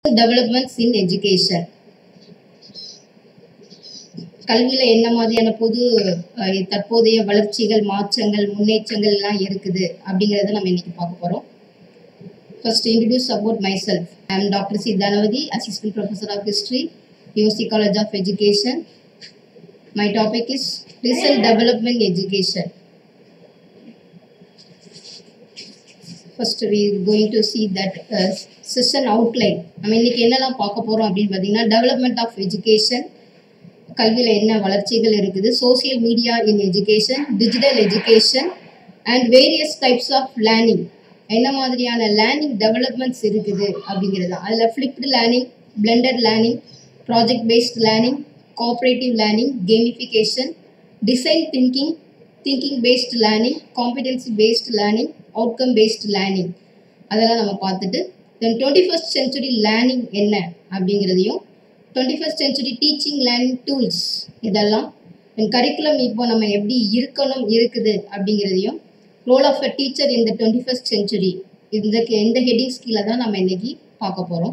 Developments in education கல்வியில் என்ன மாதிரியான பொது அஹ், தற்போதைய வளர்ச்சிகள் மாற்றங்கள் முன்னேற்றங்கள் எல்லாம் இருக்குது அப்படிங்கிறத நம்ம இன்னைக்கு பார்க்க போகிறோம் first introduce about myself I am doctor C Thanavathi assistant professor of history UC college of education my topic is result development education first we going to see that session outline நம்ம இன்னைக்கு என்னெல்லாம் பார்க்க போகிறோம் அப்படின்னு பார்த்தீங்கன்னா development of education கல்வியில் என்ன வளர்ச்சிகள் இருக்குது social media in education digital education and various types of learning என்ன மாதிரியான லேர்னிங் டெவலப்மெண்ட்ஸ் இருக்குது அப்படிங்கிறது தான் அதில் flipped learning blended learning project based learning cooperative learning gamification design thinking thinking based learning competency based learning outcome based learning அதெல்லாம் நம்ம பார்த்துட்டு then twenty first century learning என்ன அப்படிங்கிறதையும் twenty first century teaching learning tools இதெல்லாம் then curriculum இப்போ நம்ம எப்படி இருக்கணும் இருக்குது அப்படிங்கிறதையும் ரோல் ஆஃப் அ டீச்சர் இந்த டுவெண்ட்டி ஃபஸ்ட் சென்ச்சுரி இந்த இந்த ஹெட்டிங்ஸ் கீழே தான் நம்ம இன்னைக்கு பார்க்க போகிறோம்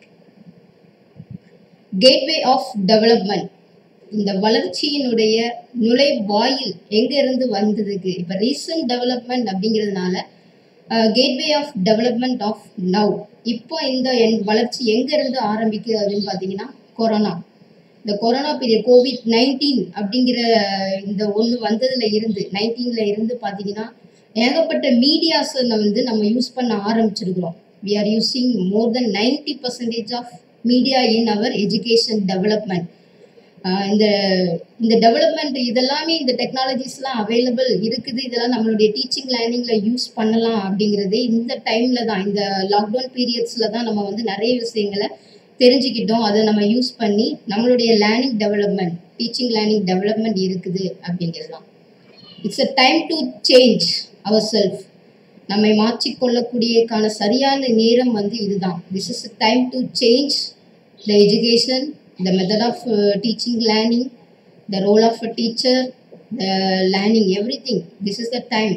கேட்வே ஆஃப் டெவலப்மெண்ட் இந்த வளர்ச்சியினுடைய நுழைவாயில் எங்க இருந்து வந்ததுக்கு இப்போ ரீசன்ட் டெவலப்மெண்ட் அப்படிங்கிறதுனால gateway of development of now இப்போ இந்த என்- வளர்ச்சி எங்க இருந்து ஆரம்பிக்குது அப்படின்னு பார்த்தீங்கன்னா கொரோனா இந்த கொரோனா பீரியட் கோவிட் நைன்டீன் அப்படிங்கிற இந்த ஒன்று வந்ததுல இருந்து நைன்டீன்ல இருந்து பார்த்தீங்கன்னா ஏகப்பட்ட மீடியாஸ் வந்து நம்ம யூஸ் பண்ண ஆரம்பிச்சிருக்கிறோம் we are using more then ninety percentage of media in our education development இந்த இந்த டெவலப்மெண்ட் இதெல்லாமே இந்த டெக்னாலஜிஸ்லாம் அவைலபிள் இருக்குது இதெல்லாம் நம்மளுடைய டீச்சிங் லேர்னிங்கில் யூஸ் பண்ணலாம் அப்படிங்கிறதே இந்த டைமில் தான் இந்த லாக்டவுன் பீரியட்ஸில் தான் நம்ம வந்து நிறைய விஷயங்களை தெரிஞ்சுக்கிட்டோம் அதை நம்ம யூஸ் பண்ணி நம்மளுடைய learning development teaching learning development இருக்குது அப்படிங்கிறது தான் it's a time to change our self நம்மை மாற்றிக்கொள்ளக்கூடியக்கான சரியான நேரம் வந்து இதுதான் this is a time to change the education the method of teaching learning the role of a teacher the learning everything this is the time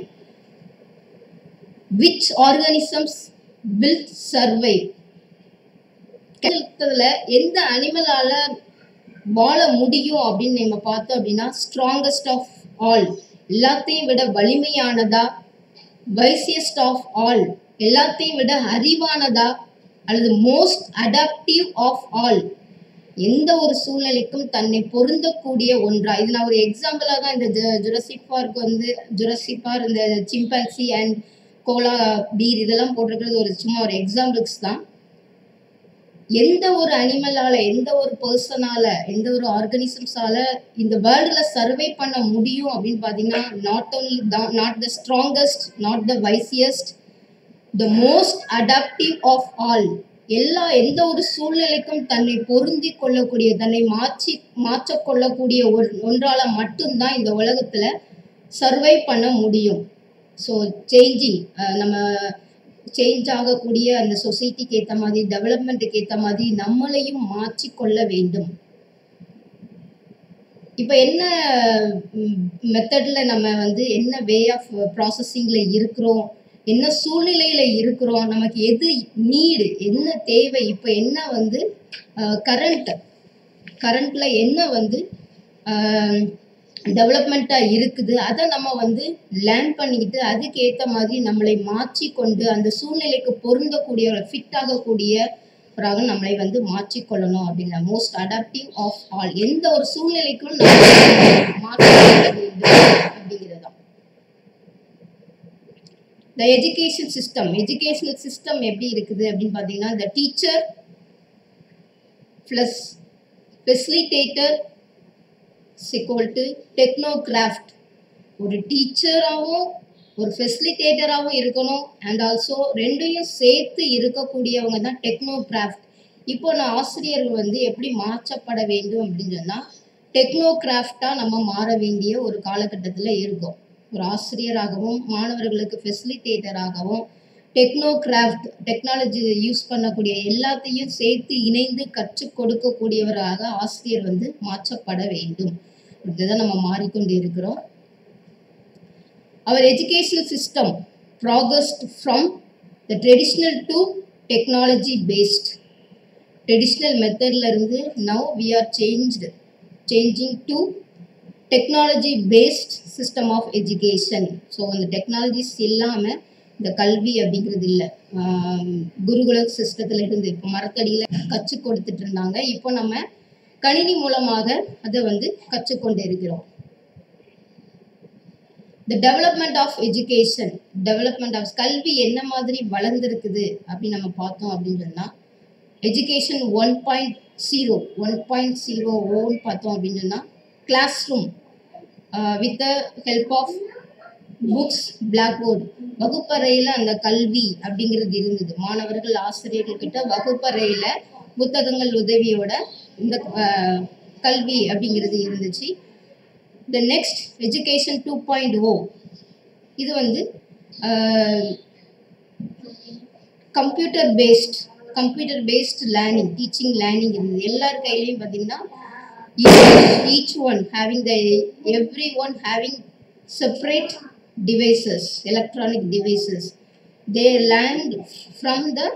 which organisms will survive எந்த அனிமலால வாழ முடியும் அப்படின்னு நம்ம பார்த்தோம் அப்படின்னா ஸ்ட்ராங்கஸ்ட் ஆஃப் ஆல் எல்லாத்தையும் விட வலிமையானதா வைசியஸ்ட் ஆஃப் ஆல் எல்லாத்தையும் விட அறிவானதா அல்லது மோஸ்ட் அடாப்டிவ் ஆஃப் ஆல் எந்த ஒரு சூழ்நிலைக்கும் தன்னை பொருந்தக்கூடிய ஒன்றா இது நான் ஒரு எக்ஸாம்பிளாக தான் இந்த ஜுரசிக் பார்க் வந்து ஜுரசிக் பார்க் இந்த சிம்பன்சி அண்ட் கோலா பீர் இதெல்லாம் போட்டிருக்கிறது ஒரு சும்மா ஒரு எக்ஸாம்பிள்ஸ் தான் எந்த ஒரு அனிமலால எந்த ஒரு பர்சனால எந்த ஒரு ஆர்கனிசம்ஸால இந்த வேர்ல்டுல சர்வை பண்ண முடியும் அப்படின்னு பாத்தீங்கன்னா not only not the strongest not the wisest the most adaptive of all எல்லா எந்த ஒரு சூழ்நிலைக்கும் தன்னை பொருந்தி கொள்ளக்கூடிய தன்னை மாற்றி மாற்றக்கொள்ளக்கூடிய ஒரு ஒன்றால மட்டும்தான் இந்த உலகத்துல சர்வை பண்ண முடியும் ஸோ சேஞ்சிங் நம்ம சேஞ்ச் ஆகக்கூடிய அந்த சொசைட்டிக்கு ஏற்ற மாதிரி டெவலப்மெண்ட்டுக்கு ஏற்ற மாதிரி நம்மளையும் மாற்றிக்கொள்ள வேண்டும் இப்போ என்ன மெத்தட்ல நம்ம வந்து என்ன வே ஆஃப் ப்ராசஸிங்ல இருக்கிறோம் என்ன சூழ்நிலையில இருக்கிறோம் நமக்கு எது நீடு என்ன தேவை இப்போ என்ன வந்து கரண்ட் கரண்ட்ல என்ன வந்து டெவலப்மெண்ட்டாக இருக்குது அதை நம்ம வந்து லேர்ன் பண்ணிக்கிட்டு அதுக்கு ஏற்ற மாதிரி நம்மளை மாற்றி கொண்டு அந்த சூழ்நிலைக்கு பொருந்தக்கூடிய ஃபிட் ஆகக்கூடியவராக நம்மளை வந்து மாற்றிக்கொள்ளணும் அப்படின்னா மோஸ்ட் அடாப்டிவ் ஆஃப் ஆல் எந்த ஒரு சூழ்நிலைக்கும் நம்ம மாற்றிக்கொள்ள வேண்டும் அப்படிங்கிறது தான் the education system educational system எப்படி இருக்குது அப்படின்னு பார்த்தீங்கன்னா the teacher plus facilitator sequel to technocraft ஒரு டீச்சராகவும் ஒரு ஃபெசிலிட்டேட்டராகவும் இருக்கணும் அண்ட் ஆல்சோ ரெண்டையும் சேர்த்து இருக்கக்கூடியவங்க தான் டெக்னோகிராஃப்ட் இப்போ நான் ஆசிரியர்கள் வந்து எப்படி மாற்றப்பட வேண்டும் அப்படின்னு சொன்னால் டெக்னோகிராஃப்டாக நம்ம மாற வேண்டிய ஒரு காலகட்டத்தில் இருக்கோம் ஒரு ஆசிரியராகவும் மாணவர்களுக்கு ஃபெசிலிட்டேட்டராகவும் டெக்னோகிராஃப்ட் டெக்னாலஜி யூஸ் பண்ணக்கூடிய எல்லாத்தையும் சேர்த்து இணைந்து கற்றுக் கொடுக்கக்கூடியவராக ஆசிரியர் வந்து மாற்றப்பட வேண்டும் இதுதான் நம்ம மாறிக்கொண்டு இருக்கிறோம் our educational system progressed from the traditional to technology based traditional மெத்தட்ல இருந்து now we are changed changing to technology based system of education so அந்த டெக்னாலஜிஸ் இல்லாமல் இந்த கல்வி அப்படிங்கிறது இல்லை குருகுல சிஸ்டத்தில் இருந்து இப்போ மரத்தடியில் கற்றுக் கொடுத்துட்டு இருந்தாங்க இப்போ நம்ம கணினி மூலமாக அதை வந்து கற்றுக்கொண்டு இருக்கிறோம் the development of education development of கல்வி என்ன மாதிரி வளர்ந்துருக்குது அப்படின்னு நம்ம பார்த்தோம் அப்படின்னு சொன்னால் education one point zero one point zero ஓன்னு பார்த்தோம் அப்படின்னு சொன்னால் classroom with the help of books blackboard வகுப்பறையில் அந்த கல்வி அப்படிங்கிறது இருந்தது மாணவர்கள் ஆசிரியர்கள் கிட்ட வகுப்பறையில் புத்தகங்கள் உதவியோட இந்த அஹ், கல்வி அப்படிங்கிறது இருந்துச்சு the next education two point ஓ இது வந்து computer based computer based learning teaching learning இருந்தது எல்லார் கையிலையும் பார்த்தீங்கன்னா each one having the every one having separate devices electronic devices they learn from the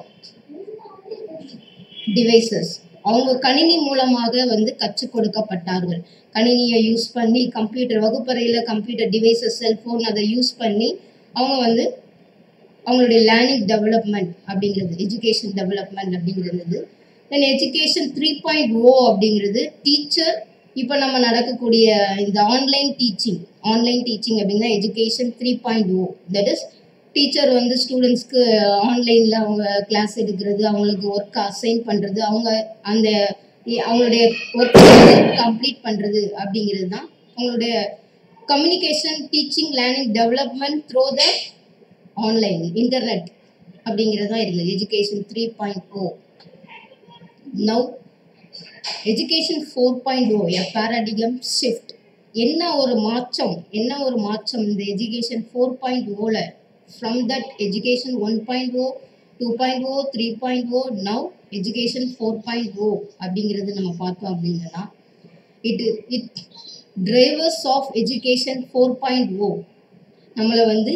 devices அவங்க கணினி மூலமாக வந்து கற்றுக் கொடுக்கப்பட்டார்கள் கணினியை யூஸ் பண்ணி கம்ப்யூட்டர் வகுப்பறையில் கம்ப்யூட்டர் டிவைசஸ் செல்ஃபோன் அதை யூஸ் பண்ணி அவங்க வந்து அவங்களுடைய லேர்னிங் டெவலப்மெண்ட் அப்படிங்கிறது எஜுகேஷன் டெவலப்மெண்ட் அப்படிங்கிறது then education three point oh அப்படிங்கிறது டீச்சர் இப்போ நம்ம நடக்கக்கூடிய இந்த ஆன்லைன் டீச்சிங் ஆன்லைன் டீச்சிங் அப்படின்னா education three point oh that is teacher வந்து ஸ்டூடெண்ட்ஸ்க்கு ஆன்லைனில் அவங்க கிளாஸ் எடுக்கிறது அவங்களுக்கு ஒர்க் அசைன் பண்ணுறது அவங்க அந்த அவங்களுடைய ஒர்க் வந்து கம்ப்ளீட் பண்ணுறது அப்படிங்கிறது தான் அவங்களுடைய communication teaching learning development through the online internet அப்படிங்கிறது தான் இருந்தது education three point oh now education four point oh a paradigm shift என்ன ஒரு மாற்றம் என்ன ஒரு மாற்றம் இந்த எஜுகேஷன் ஃபோர் பாயிண்ட் ஓவில் from that education one point O two point O three point oh now education four point oh அப்படிங்கிறது நம்ம பார்த்தோம் அப்படின்னா it it drivers of education four point oh நம்மளை வந்து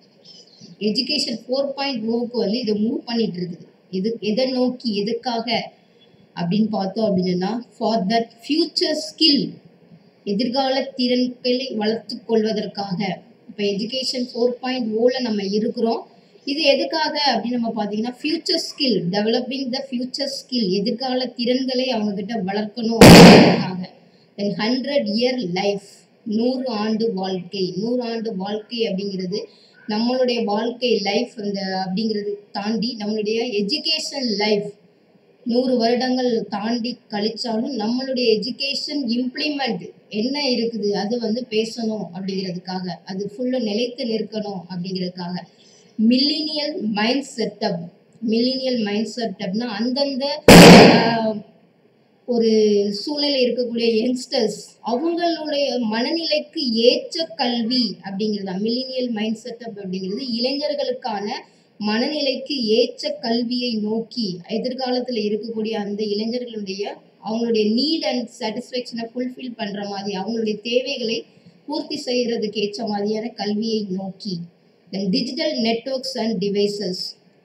எஜுகேஷன் ஃபோர் பாயிண்ட் ஓக்கு வந்து இதை move பண்ணிட்டு இருக்குது எது எதை நோக்கி எதுக்காக அப்படின்னு பார்த்தோம் அப்படின்னு சொன்னால் ஃபார் தட் ஃபியூச்சர் ஸ்கில் எதிர்கால திறன்களை வளர்த்து கொள்வதற்காக இப்போ எஜுகேஷன் ஃபோர் பாயிண்ட் ஓவில் நம்ம இருக்கிறோம் இது எதுக்காக அப்படின்னு நம்ம பார்த்தீங்கன்னா future skill developing the future skill எதிர்கால திறன்களை அவங்கக்கிட்ட வளர்க்கணும் அப்படின்றதுக்காக தென் ஹண்ட்ரட் இயர் லைஃப் நூறு ஆண்டு வாழ்க்கை நூறு ஆண்டு வாழ்க்கை அப்படிங்கிறது நம்மளுடைய வாழ்க்கை லைஃப் அந்த அப்படிங்கிறது தாண்டி நம்மளுடைய எஜுகேஷன் லைஃப் நூறு வருடங்கள் தாண்டி கழிச்சாலும் நம்மளுடைய எஜுகேஷன் இம்ப்ளிமெண்ட் என்ன இருக்குது அது வந்து பேசணும் அப்படிங்கிறதுக்காக அது ஃபுல்லாக நிலைத்து நிற்கணும் அப்படிங்கிறதுக்காக millennial mind setup millennial mind செட்டப்னா அந்தந்த ஆஹ், ஒரு சூழ்நிலை இருக்கக்கூடிய யங்ஸ்டர்ஸ் அவங்களுடைய மனநிலைக்கு ஏற்ற கல்வி அப்படிங்கிறது மில்லினியல் மைண்ட் செட்டப் அப்படிங்கிறது இளைஞர்களுக்கான மனநிலைக்கு ஏற்ற கல்வியை நோக்கி எதிர்காலத்தில் இருக்கக்கூடிய அந்த இளைஞர்களுடைய அவங்களுடைய நீட் அண்ட் சாட்டிஸ்ஃபேக்ஷனை ஃபுல்ஃபில் பண்ணுற மாதிரி அவங்களுடைய தேவைகளை பூர்த்தி செய்கிறதுக்கு ஏற்ற மாதிரியான கல்வியை நோக்கி then digital networks and devices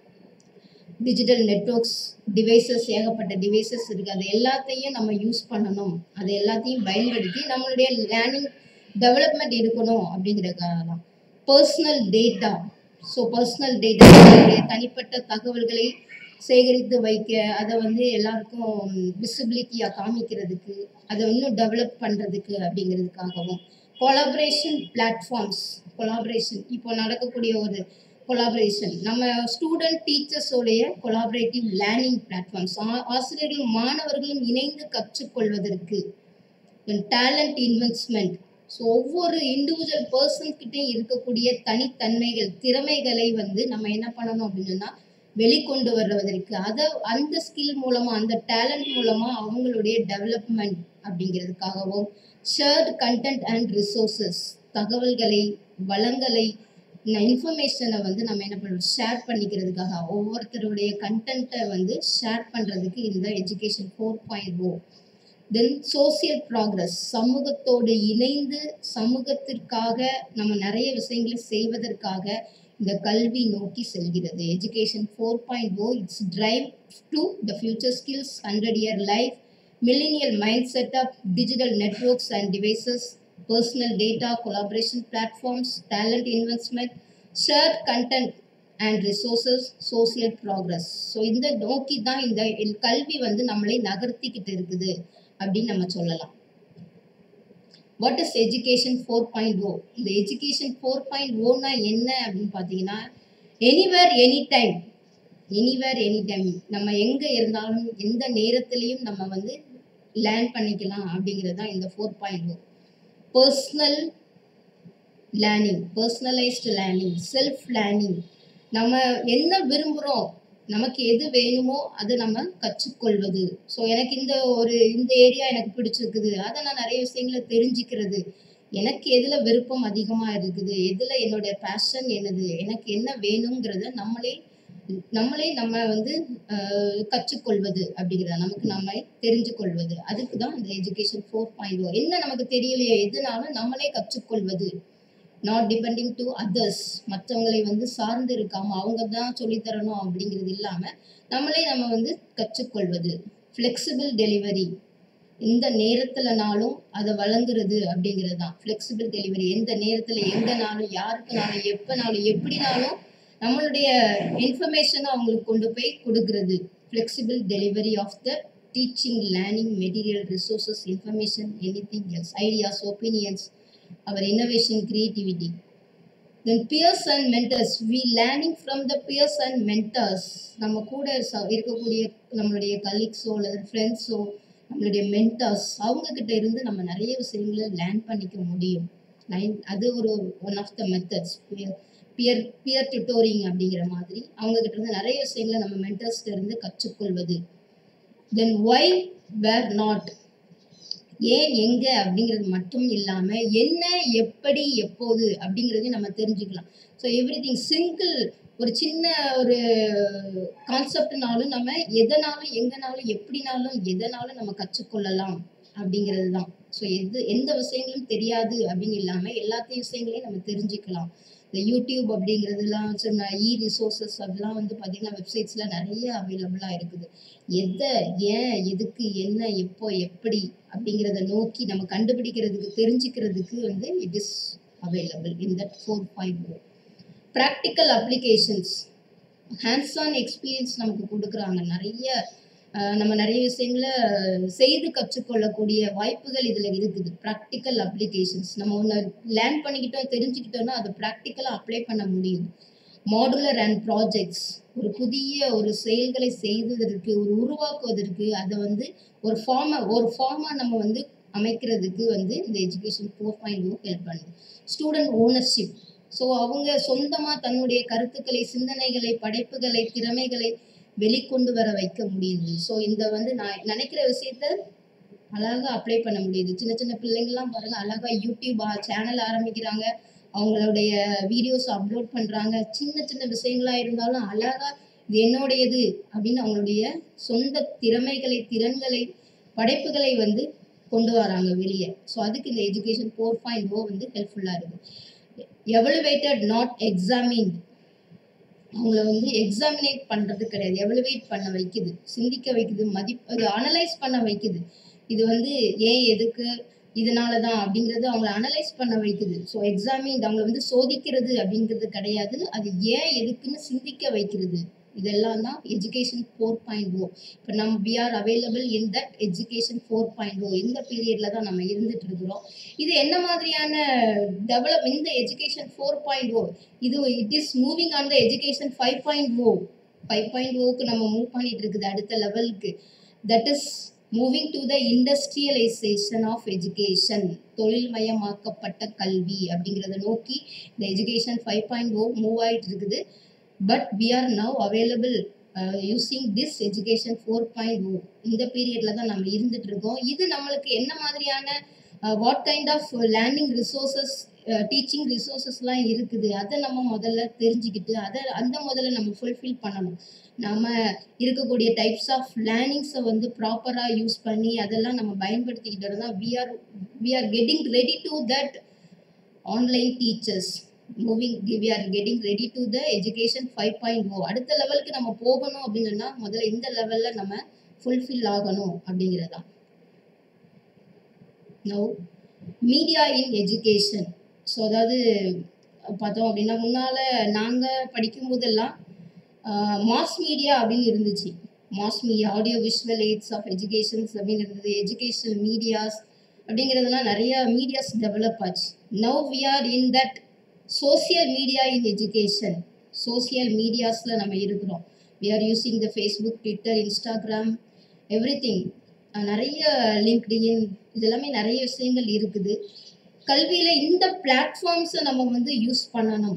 digital networks devices ஏகப்பட்ட டிவைசஸ் இருக்குது அது எல்லாத்தையும் நம்ம யூஸ் பண்ணணும் அது எல்லாத்தையும் பயன்படுத்தி நம்மளுடைய லேர்னிங் டெவலப்மெண்ட் இருக்கணும் அப்படிங்கிறதுக்காக தான் personal data so personal data நம்மளுடைய தனிப்பட்ட தகவல்களை சேகரித்து வைக்க அதை வந்து எல்லாருக்கும் விசிபிலிட்டியாக காமிக்கிறதுக்கு அதை இன்னும் டெவலப் பண்ணுறதுக்கு அப்படிங்கிறதுக்காகவும் கொலாபரேஷன் பிளாட்ஃபார்ம்ஸ் கொலாபரேஷன் இப்போ நடக்கக்கூடிய ஒரு கொலாபரேஷன் நம்ம ஸ்டூடெண்ட் டீச்சர்ஸோடைய கொலாபரேட்டிவ் லேர்னிங் பிளாட்ஃபார்ம்ஸ் ஆசிரியர்களும் மாணவர்களும் இணைந்து கற்றுக்கொள்வதற்கு டேலண்ட் இன்வெஸ்ட்மெண்ட் ஸோ ஒவ்வொரு இண்டிவிஜுவல் பர்சன்கிட்டையும் இருக்கக்கூடிய தனித்தன்மைகள் திறமைகளை வந்து நம்ம என்ன பண்ணணும் அப்படின்னு சொன்னால் வெளிக்கொண்டு வருவதற்கு அதை அந்த ஸ்கில் மூலமாக அந்த டேலண்ட் மூலமாக அவங்களுடைய டெவலப்மெண்ட் அப்படிங்கிறதுக்காகவும் ஷேர்டு கண்டென்ட் அண்ட் ரிசோர்சஸ் தகவல்களை வளங்களை இன்ஃபர்மேஷனை வந்து நம்ம என்ன பண்ணுறோம் ஷேர் பண்ணிக்கிறதுக்காக ஒவ்வொருத்தருடைய கண்டென்ட்டை வந்து ஷேர் பண்ணுறதுக்கு இந்த education four point oh then social progress சமூகத்தோடு இணைந்து சமூகத்திற்காக நம்ம நிறைய விஷயங்களை செய்வதற்காக இந்த கல்வி நோக்கி செல்கிறது education four point oh it's drive to the future skills hundred year life millennial mind setup digital networks and devices personal data collaboration platforms talent investment shared content and resources social progress so இந்த நோக்கி தான் இந்த கல்வி வந்து நம்மளை நகர்த்திக்கிட்டு இருக்குது அப்படின்னு நம்ம சொல்லலாம் what is education four point oh இந்த எஜுகேஷன் ஃபோர் பாயிண்ட் ஓனா என்ன அப்படின்னு பார்த்தீங்கன்னா anywhere any time anywhere any time நம்ம எங்கே இருந்தாலும் எந்த நேரத்துலையும் நம்ம வந்து லேர்ன் பண்ணிக்கலாம் அப்படிங்கிறது தான் இந்த four point oh personal learning personalised learning self learning நம்ம என்ன விரும்புகிறோம் நமக்கு எது வேணுமோ அதை நம்ம கற்றுக்கொள்வது ஸோ எனக்கு இந்த ஒரு இந்த ஏரியா எனக்கு பிடிச்சிருக்குது அதை நான் நிறைய விஷயங்களை தெரிஞ்சுக்கிறது எனக்கு எதில் விருப்பம் அதிகமாக இருக்குது எதில் என்னுடைய பேஷன் என்னது எனக்கு என்ன வேணுங்கிறத நம்மளே நம்மளே நம்ம வந்து ஆஹ், கற்றுக்கொள்வது அப்படிங்கிறத நமக்கு நம்ம தெரிஞ்சு கொள்வது அதுக்கு தான் இந்த எஜுகேஷன் ஃபோர் பாயிண்ட் ஓ என்ன நமக்கு தெரியலையோ எதுனாலும் நம்மளே கற்றுக்கொள்வது நாட் டிபெண்டிங் டு அதர்ஸ் மற்றவங்களை வந்து சார்ந்து இருக்காம அவங்க தான் சொல்லித்தரணும் அப்படிங்கிறது இல்லாமல் நம்மளே நம்ம வந்து கற்றுக்கொள்வது ஃப்ளெக்சிபிள் டெலிவரி எந்த நேரத்துலனாலும் அதை வழங்குறது அப்படிங்கிறது தான் ஃப்ளெக்சிபிள் டெலிவரி எந்த நேரத்தில் எங்கனாலும் யாருக்குனாலும் எப்போனாலும் எப்படினாலும் நம்மளுடைய இன்ஃபர்மேஷனை அவங்களுக்கு கொண்டு போய் கொடுக்கறது flexible delivery of the teaching learning material resources information anything else ideas opinions our innovation creativity then peers and mentors we learning from the peers and mentors நம்ம கூட ச- இருக்கக்கூடிய நம்மளுடைய கலீக்ஸோ அல்லது ஃப்ரெண்ட்ஸோ நம்மளுடைய மென்டர்ஸ் அவங்க கிட்ட இருந்து நம்ம நிறைய விஷயங்களை லேர்ன் பண்ணிக்க முடியும் லைன் அது ஒரு one of the methods peer peer tutoring அப்படிங்கிற மாதிரி அவங்க கிட்ட இருந்து நிறைய விஷயங்களை நம்ம மென்டர்ஸ்ல இருந்து கற்றுக்கொள்வது தென் ஒய் வேர் நாட் ஏன் எங்க அப்படிங்கிறது மட்டும் இல்லாம என்ன எப்படி எப்போது அப்படிங்கிறதையும் நம்ம தெரிஞ்சுக்கலாம் ஸோ எவ்ரி திங் சிங்கிள் ஒரு சின்ன ஒரு கான்செப்ட்னாலும் நம்ம எதனாலும் எங்கனாலும் எப்படினாலும் எதனாலும் நம்ம கற்றுக்கொள்ளலாம் அப்படிங்கிறது தான் ஸோ எது எந்த விஷயங்களும் தெரியாது அப்படின்னு இல்லாமல் எல்லாத்தையும் விஷயங்களையும் நம்ம தெரிஞ்சுக்கலாம் இந்த யூடியூப் அப்படிங்கிறதுலாம் சொன்ன இ ரிசோர்சஸ் அதெல்லாம் வந்து பார்த்திங்கன்னா வெப்சைட்ஸில் நிறைய அவைலபிளாக இருக்குது எதை ஏன் எதுக்கு என்ன எப்போ எப்படி அப்படிங்கிறத நோக்கி நம்ம கண்டுபிடிக்கிறதுக்கு தெரிஞ்சுக்கிறதுக்கு வந்து it is available in that four point oh practical applications hands on experience நமக்கு கொடுக்குறாங்க நிறைய அஹ், நம்ம நிறைய விஷயங்களை செய்து கற்றுக்கொள்ளக்கூடிய வாய்ப்புகள் இதில் இருக்குது ப்ராக்டிக்கல் அப்ளிகேஷன்ஸ் நம்ம ஒன்று லேர்ன் பண்ணிக்கிட்டோம் தெரிஞ்சுக்கிட்டோம்னா அதை ப்ராக்டிக்கலாக அப்ளை பண்ண முடியும் மாடுலர் அண்ட் ப்ராஜெக்ட்ஸ் ஒரு புதிய ஒரு செயல்களை செய்வதற்கு ஒரு உருவாக்குவதற்கு அதை வந்து ஒரு ஃபார்மை ஒரு ஃபார்மாக நம்ம வந்து அமைக்கிறதுக்கு வந்து இந்த education four point oh help பண்ணுது ஸ்டூடெண்ட் ஓனர்ஷிப் ஸோ அவங்க சொந்தமாக தன்னுடைய கருத்துக்களை சிந்தனைகளை படைப்புகளை திறமைகளை வெளிக்கொண்டு வர வைக்க முடியுது ஸோ இந்த வந்து நான் நினைக்கிற விஷயத்த அழகாக அப்ளை பண்ண முடியுது சின்ன சின்ன பிள்ளைங்கள்லாம் பாருங்க அழகாக யூடியூப் சேனல் ஆரம்பிக்கிறாங்க அவங்களுடைய வீடியோஸ் அப்லோட் பண்ணுறாங்க சின்ன சின்ன விஷயங்களா இருந்தாலும் அழகாக இது என்னுடையது அப்படின்னு அவங்களுடைய சொந்த திறமைகளை திறன்களை படைப்புகளை வந்து கொண்டு வராங்க வெளியே ஸோ அதுக்கு இந்த எஜுகேஷன் ஃபோர் பாயிண்ட் ஓ வந்து ஹெல்ப்ஃபுல்லாக இருக்குது எவலுவேட்டட் நாட் எக்ஸாமின்ட் அவங்கள வந்து எக்ஸாமினேட் பண்ணுறது கிடையாது எவலுவேட் பண்ண வைக்குது சிந்திக்க வைக்குது மதிப்பு அது அனலைஸ் பண்ண வைக்குது இது வந்து ஏன் எதுக்கு இதனால தான் அப்படிங்கிறது அவங்கள அனலைஸ் பண்ண வைக்குது ஸோ எக்ஸாமின் அவங்கள வந்து சோதிக்கிறது அப்படிங்கிறது கிடையாது அது ஏன் எதுக்குன்னு சிந்திக்க வைக்கிறது இதெல்லாம் தான் எஜுகேஷன் ஃபோர் பாயிண்ட் ஓ இப்போ நம்ம we are available in that education four point oh இந்த பீரியடில் தான் நம்ம இருந்துட்டு இருக்கிறோம் இது என்ன மாதிரியான டெவலப் இந்த எஜுகேஷன் ஃபோர் பாயிண்ட் ஓ இது it is moving on the education five point oh five point ஓக்கு நம்ம மூவ் பண்ணிட்டு இருக்குது அடுத்த லெவலுக்கு that is moving to the industrialisation of education தொழில்மயமாக்கப்பட்ட கல்வி அப்படிங்கிறத நோக்கி இந்த education five point oh move ஆயிட்டு இருக்குது but we are now available using this education four point oh இந்த பீரியடில் தான் நம்ம இருந்துட்டு இருக்கோம் இது நம்மளுக்கு என்ன மாதிரியான what kind of learning resources teaching ரிசோர்சஸ்லாம் இருக்குது அதை நம்ம முதல்ல தெரிஞ்சுக்கிட்டு அதை அந்த முதல்ல நம்ம ஃபுல்ஃபில் பண்ணணும் நம்ம இருக்கக்கூடிய டைப்ஸ் ஆஃப் லேர்னிங்ஸை வந்து ப்ராப்பராக யூஸ் பண்ணி அதெல்லாம் நம்ம பயன்படுத்திக்கிட்டோம்னா we are we are getting ready to that online teachers moving we are getting ready to the education five point oh அடுத்த லெவலுக்கு நம்ம போகணும் அப்படின்னு சொன்னா முதல்ல இந்த லெவல்ல நம்ம ஃபுல்ஃபில் ஆகணும் அப்படிங்கிறது தான் no media in education so அதாவது பார்த்தோம் அப்படின்னா முன்னால் நாங்கள் படிக்கும் போதெல்லாம் மாஸ் மீடியா அப்படின்னு இருந்துச்சு mass media audio visual aids of educations அப்படின்னு இருந்தது எஜுகேஷனல் மீடியாஸ் அப்படிங்கிறதெல்லாம் நிறைய மீடியாஸ் டெவலப் ஆச்சு now we are in that social media in education social மீடியாஸில் நம்ம இருக்கிறோம் we are using the Facebook Twitter Instagram everything நிறைய லிங்க்டின் இதெல்லாமே நிறைய விஷயங்கள் இருக்குது கல்வியில் இந்த பிளாட்ஃபார்ம்ஸை நம்ம வந்து யூஸ் பண்ணணும்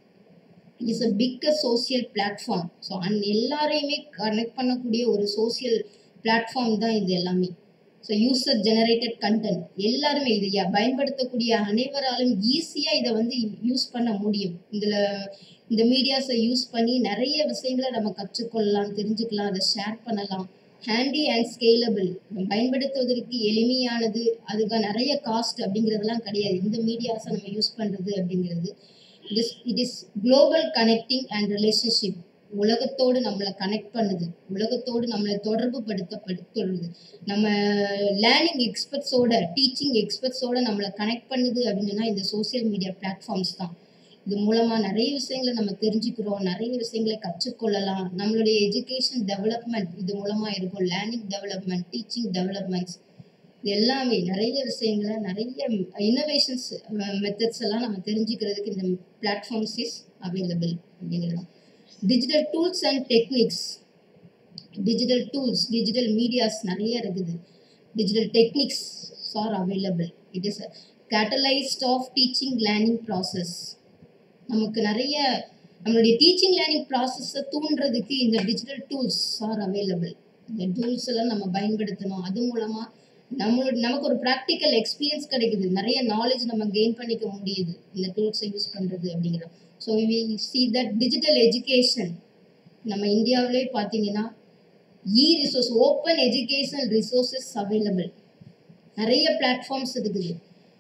it's a big social platform so அந் எல்லாரையுமே கனெக்ட் பண்ணக்கூடிய ஒரு சோசியல் பிளாட்ஃபார்ம் தான் இது எல்லாமே ஸோ யூசர் ஜெனரேட்டட் கண்டென்ட் எல்லாருமே இது யா- பயன்படுத்தக்கூடிய அனைவராலும் ஈஸியாக இதை வந்து யூஸ் பண்ண முடியும் இதில் இந்த மீடியாஸை யூஸ் பண்ணி நிறைய விஷயங்களை நம்ம கற்றுக்கொள்ளலாம் தெரிஞ்சுக்கலாம் அதை ஷேர் பண்ணலாம் ஹேண்டி அண்ட் ஸ்கேலபிள் பயன்படுத்துவதற்கு எளிமையானது அதுக்கு நிறைய காஸ்ட் அப்படிங்கிறதெல்லாம் கிடையாது இந்த மீடியாஸை நம்ம யூஸ் பண்ணுறது அப்படிங்கிறது it is it is global connecting and relationship உலகத்தோடு நம்மளை கனெக்ட் பண்ணுது உலகத்தோடு நம்மளை தொடர்பு படுத்தப்படுத்துறது நம்ம லேர்னிங் எக்ஸ்பர்ட்ஸோட டீச்சிங் எக்ஸ்பர்ட்ஸோட நம்மளை கனெக்ட் பண்ணுது அப்படின்னா இந்த சோஷியல் மீடியா பிளாட்ஃபார்ம்ஸ் தான் இது மூலமாக நிறைய விஷயங்களை நம்ம தெரிஞ்சுக்கிறோம் நிறைய விஷயங்களை கற்றுக்கொள்ளலாம் நம்மளுடைய எஜுகேஷன் டெவலப்மெண்ட் இது மூலமாக இருக்கும் லேர்னிங் டெவலப்மெண்ட் டீச்சிங் டெவலப்மெண்ட்ஸ் இது எல்லாமே நிறைய விஷயங்களை நிறைய இன்னோவேஷன்ஸ் மெத்தட்ஸ் எல்லாம் நம்ம தெரிஞ்சுக்கிறதுக்கு இந்த பிளாட்ஃபார்ம்ஸ் இஸ் அவைலபிள் அப்படிங்கிறது digital tools and techniques digital tools digital medias நிறைய இருக்குது digital techniques are available it is catalyst of teaching learning process நமக்கு நிறைய நம்மளுடைய டீச்சிங் லேர்னிங் ப்ராசஸை தூண்டுறதுக்கு இந்த டிஜிட்டல் டூல்ஸ் ஆர் அவைலபிள் இந்த டூல்ஸ் எல்லாம் நம்ம பயன்படுத்தணும் அது மூலமாக நம்மளோட நமக்கு ஒரு ப்ராக்டிக்கல் எக்ஸ்பீரியன்ஸ் கிடைக்குது நிறைய நாலேஜ் நம்ம கெயின் பண்ணிக்க முடியுது இந்த டூல்ஸை யூஸ் பண்ணுறது அப்படிங்கிறது so we see that digital education நம்ம இந்தியாவிலே பார்த்தீங்கன்னா e resource open educational resources available நிறைய பிளாட்ஃபார்ம்ஸ் இருக்குது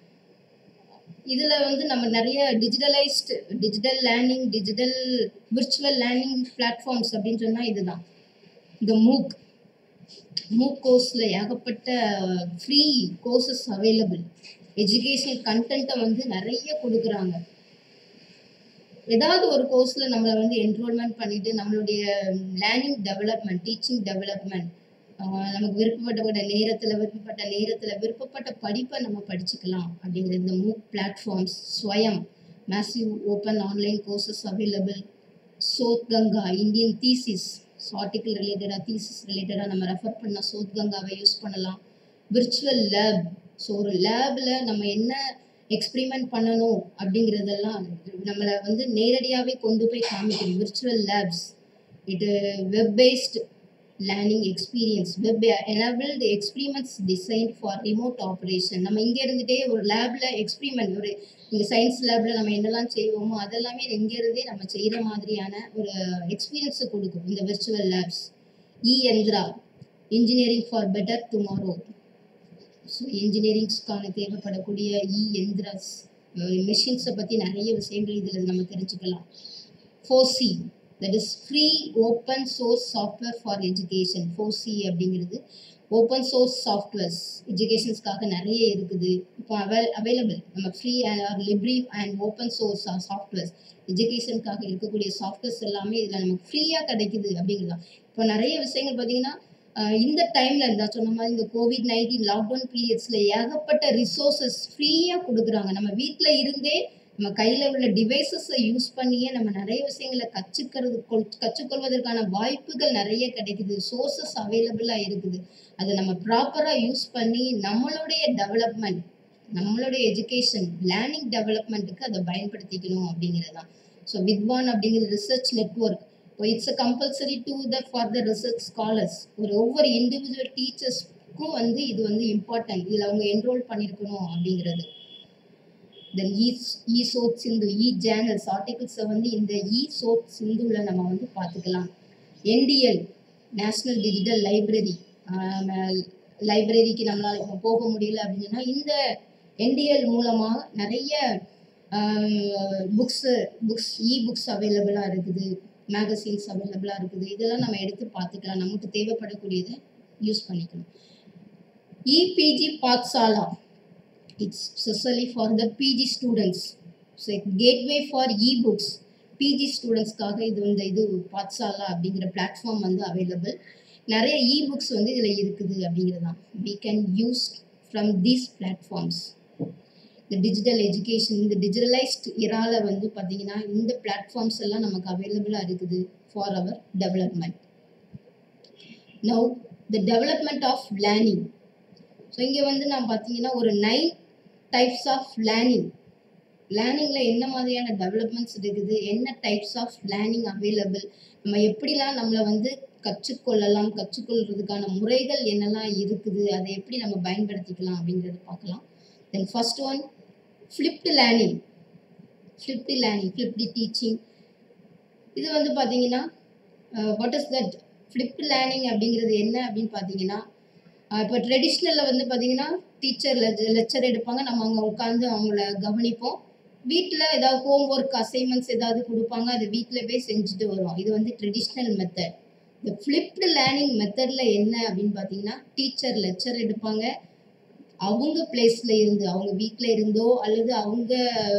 இதில் வந்து நம்ம நிறைய digitalised digital learning digital virtual learning platforms அப்படின்னு சொன்னால் இதுதான் இந்த மூக் மூக் கோர்ஸில் ஏகப்பட்ட ஃப்ரீ கோர்சஸ் அவைலபிள் எஜுகேஷனல் கண்டென்ட்டை வந்து நிறைய கொடுக்குறாங்க ஏதாவது ஒரு கோர்ஸில் நம்மளை வந்து என்ரோல்மெண்ட் பண்ணிட்டு நம்மளுடைய லேர்னிங் டெவலப்மெண்ட் டீச்சிங் டெவலப்மெண்ட் நமக்கு விருப்பப்பட்ட நேரத்தில் விருப்பப்பட்ட நேரத்தில் விருப்பப்பட்ட படிப்பை நம்ம படிச்சுக்கலாம் அப்படிங்கிற இந்த MOOC platforms Swayam massive open online courses available Shodhganga Indian thesis article ரிலேட்டடாக தீசிஸ் ரிலேட்டடாக நம்ம ரெஃபர் பண்ண சோத் கங்காவை யூஸ் பண்ணலாம் விர்ச்சுவல் லேப் ஸோ ஒரு லேபில் நம்ம என்ன எக்ஸ்பிரிமெண்ட் பண்ணணும் அப்படிங்கிறதெல்லாம் நம்மளை வந்து நேரடியாகவே கொண்டு போய் காமிக்கணும் விர்ச்சுவல் லேப்ஸ் இது web based learning experience web enabled experiments design for remote operation நம்ம இங்கே இருந்துகிட்டே ஒரு லேபில் எக்ஸ்பிரிமெண்ட் ஒரு இங்கே சயின்ஸ் லேபில் நம்ம என்னெல்லாம் செய்வோமோ அதெல்லாமே இங்கேருந்தே நம்ம செய்கிற மாதிரியான ஒரு எக்ஸ்பீரியன்ஸை கொடுக்கும் இந்த virtual labs e Yantra engineering for better tomorrow so இன்ஜினியரிங்ஸ்க்கான தேவைப்படக்கூடிய இ எந்திராஸ் மிஷின்ஸை பற்றி நிறைய விஷயங்கள் இதில் நம்ம தெரிஞ்சுக்கலாம் FOSSEE that is free open source software for education FOSSEE அப்படிங்கிறது ஓப்பன் சோர்ஸ் சாஃப்ட்வேர்ஸ் எஜுகேஷன்ஸ்க்காக நிறைய இருக்குது இப்போ அவைல் அவைலபிள் நம்ம free and libre and open source softwares எஜுகேஷனுக்காக இருக்கக்கூடிய சாஃப்ட்வேர்ஸ் எல்லாமே இதில் நமக்கு ஃப்ரீயாக கிடைக்குது அப்படிங்கிறது தான் இப்போ நிறைய விஷயங்கள் பார்த்தீங்கன்னா அஹ் இந்த டைமில் இருந்தால் சொன்ன மாதிரி இந்த கோவிட் நைன்டீன் லாக்டவுன் பீரியட்ஸில் ஏகப்பட்ட ரிசோர்ஸஸ் ஃப்ரீயாக கொடுக்குறாங்க நம்ம வீட்டில் இருந்தே நம்ம கையில் உள்ள டிவைசஸை யூஸ் பண்ணியே நம்ம நிறைய விஷயங்களை கற்றுக்கிறது கொள் கற்றுக்கொள்வதற்கான வாய்ப்புகள் நிறைய கிடைக்குது சோர்சஸ் அவைலபிளாக இருக்குது அதை நம்ம ப்ராப்பராக யூஸ் பண்ணி நம்மளுடைய டெவலப்மெண்ட் நம்மளுடைய எஜுகேஷன் லேர்னிங் டெவலப்மெண்ட்டுக்கு அதை பயன்படுத்திக்கணும் அப்படிங்கிறது தான் ஸோ வித்வான் அப்படிங்கிற ரிசர்ச் நெட்ஒர்க் இப்போ it's a compulsory to the for the research scholars ஒரு ஒவ்வொரு இண்டிவிஜுவல் டீச்சர்ஸ்க்கும் வந்து இது வந்து இம்பார்ட்டன்ட் இதில் அவங்க என்ரோல் பண்ணியிருக்கணும் அப்படிங்கிறது தென் இ இ சோப் சிந்து இ ஜேர்னல்ஸ் ஆர்டிகிள்ஸை வந்து இந்த இ சோப் சிந்துவில் நம்ம வந்து பார்த்துக்கலாம் என்டிஎல் நேஷ்னல் டிஜிட்டல் லைப்ரரி லைப்ரரிக்கு நம்மளால் இப்போ போக முடியல அப்படின்னா இந்த என்டிஎல் மூலமாக நிறைய புக்ஸு புக்ஸ் இ புக்ஸ் அவைலபிளாக இருக்குது மேகசின்ஸ் அவைலபிளாக இருக்குது இதெல்லாம் நம்ம எடுத்து பார்த்துக்கலாம் நமக்கு தேவைப்படக்கூடியதை யூஸ் பண்ணிக்கணும் e PG Pathshala it's specially for the PG students so gateway for e books PG ஸ்டூடெண்ட்ஸ்க்காக இது இந்த இது பாத்சாலா அப்படிங்கிற பிளாட்ஃபார்ம் வந்து அவைலபிள் நிறைய இ புக்ஸ் வந்து இதில் இருக்குது அப்படிங்கிறது தான் we can use from these platforms இந்த டிஜிட்டல் எஜுகேஷன் இந்த டிஜிட்டலைஸ்ட் இரால வந்து பார்த்தீங்கன்னா இந்த பிளாட்ஃபார்ம்ஸ் எல்லாம் நமக்கு அவைலபிளாக இருக்குது for our development now the development of learning so இங்கே வந்து நான் பார்த்தீங்கன்னா ஒரு நைன் டைப்ஸ் ஆஃப் லேர்னிங் லேர்னிங்கில் என்ன மாதிரியான டெவலப்மெண்ட்ஸ் இருக்குது என்ன டைப்ஸ் ஆஃப் லேர்னிங் அவைலபிள் நம்ம எப்படிலாம் நம்மளை வந்து கற்றுக்கொள்ளலாம் கற்றுக்கொள்றதுக்கான முறைகள் என்னெல்லாம் இருக்குது அதை எப்படி நம்ம பயன்படுத்திக்கலாம் அப்படிங்கிறத பார்க்கலாம் then first one flipped learning flipped learning flipped teaching இது வந்து பார்த்தீங்கன்னா what is that flipped learning அப்படிங்கிறது என்ன அப்படின்னு பார்த்தீங்கன்னா இப்போ ட்ரெடிஷ்னலில் வந்து பார்த்தீங்கன்னா டீச்சர் லெக்சர் எடுப்பாங்க நம்ம அங்கே உட்காந்து அவங்கள கவனிப்போம் வீட்டில் ஏதாவது ஹோம் ஒர்க் அசைன்மெண்ட்ஸ் ஏதாவது கொடுப்பாங்க அதை வீட்டில் போய் செஞ்சுட்டு வருவோம் இது வந்து ட்ரெடிஷ்னல் மெத்தட் இந்த ஃப்ளிப்டு லேர்னிங் மெத்தடில் என்ன அப்படின்னு பார்த்தீங்கன்னா டீச்சர் லெக்சர் எடுப்பாங்க அவங்க பிளேஸில் இருந்து அவங்க வீட்டில் இருந்தோ அல்லது அவங்க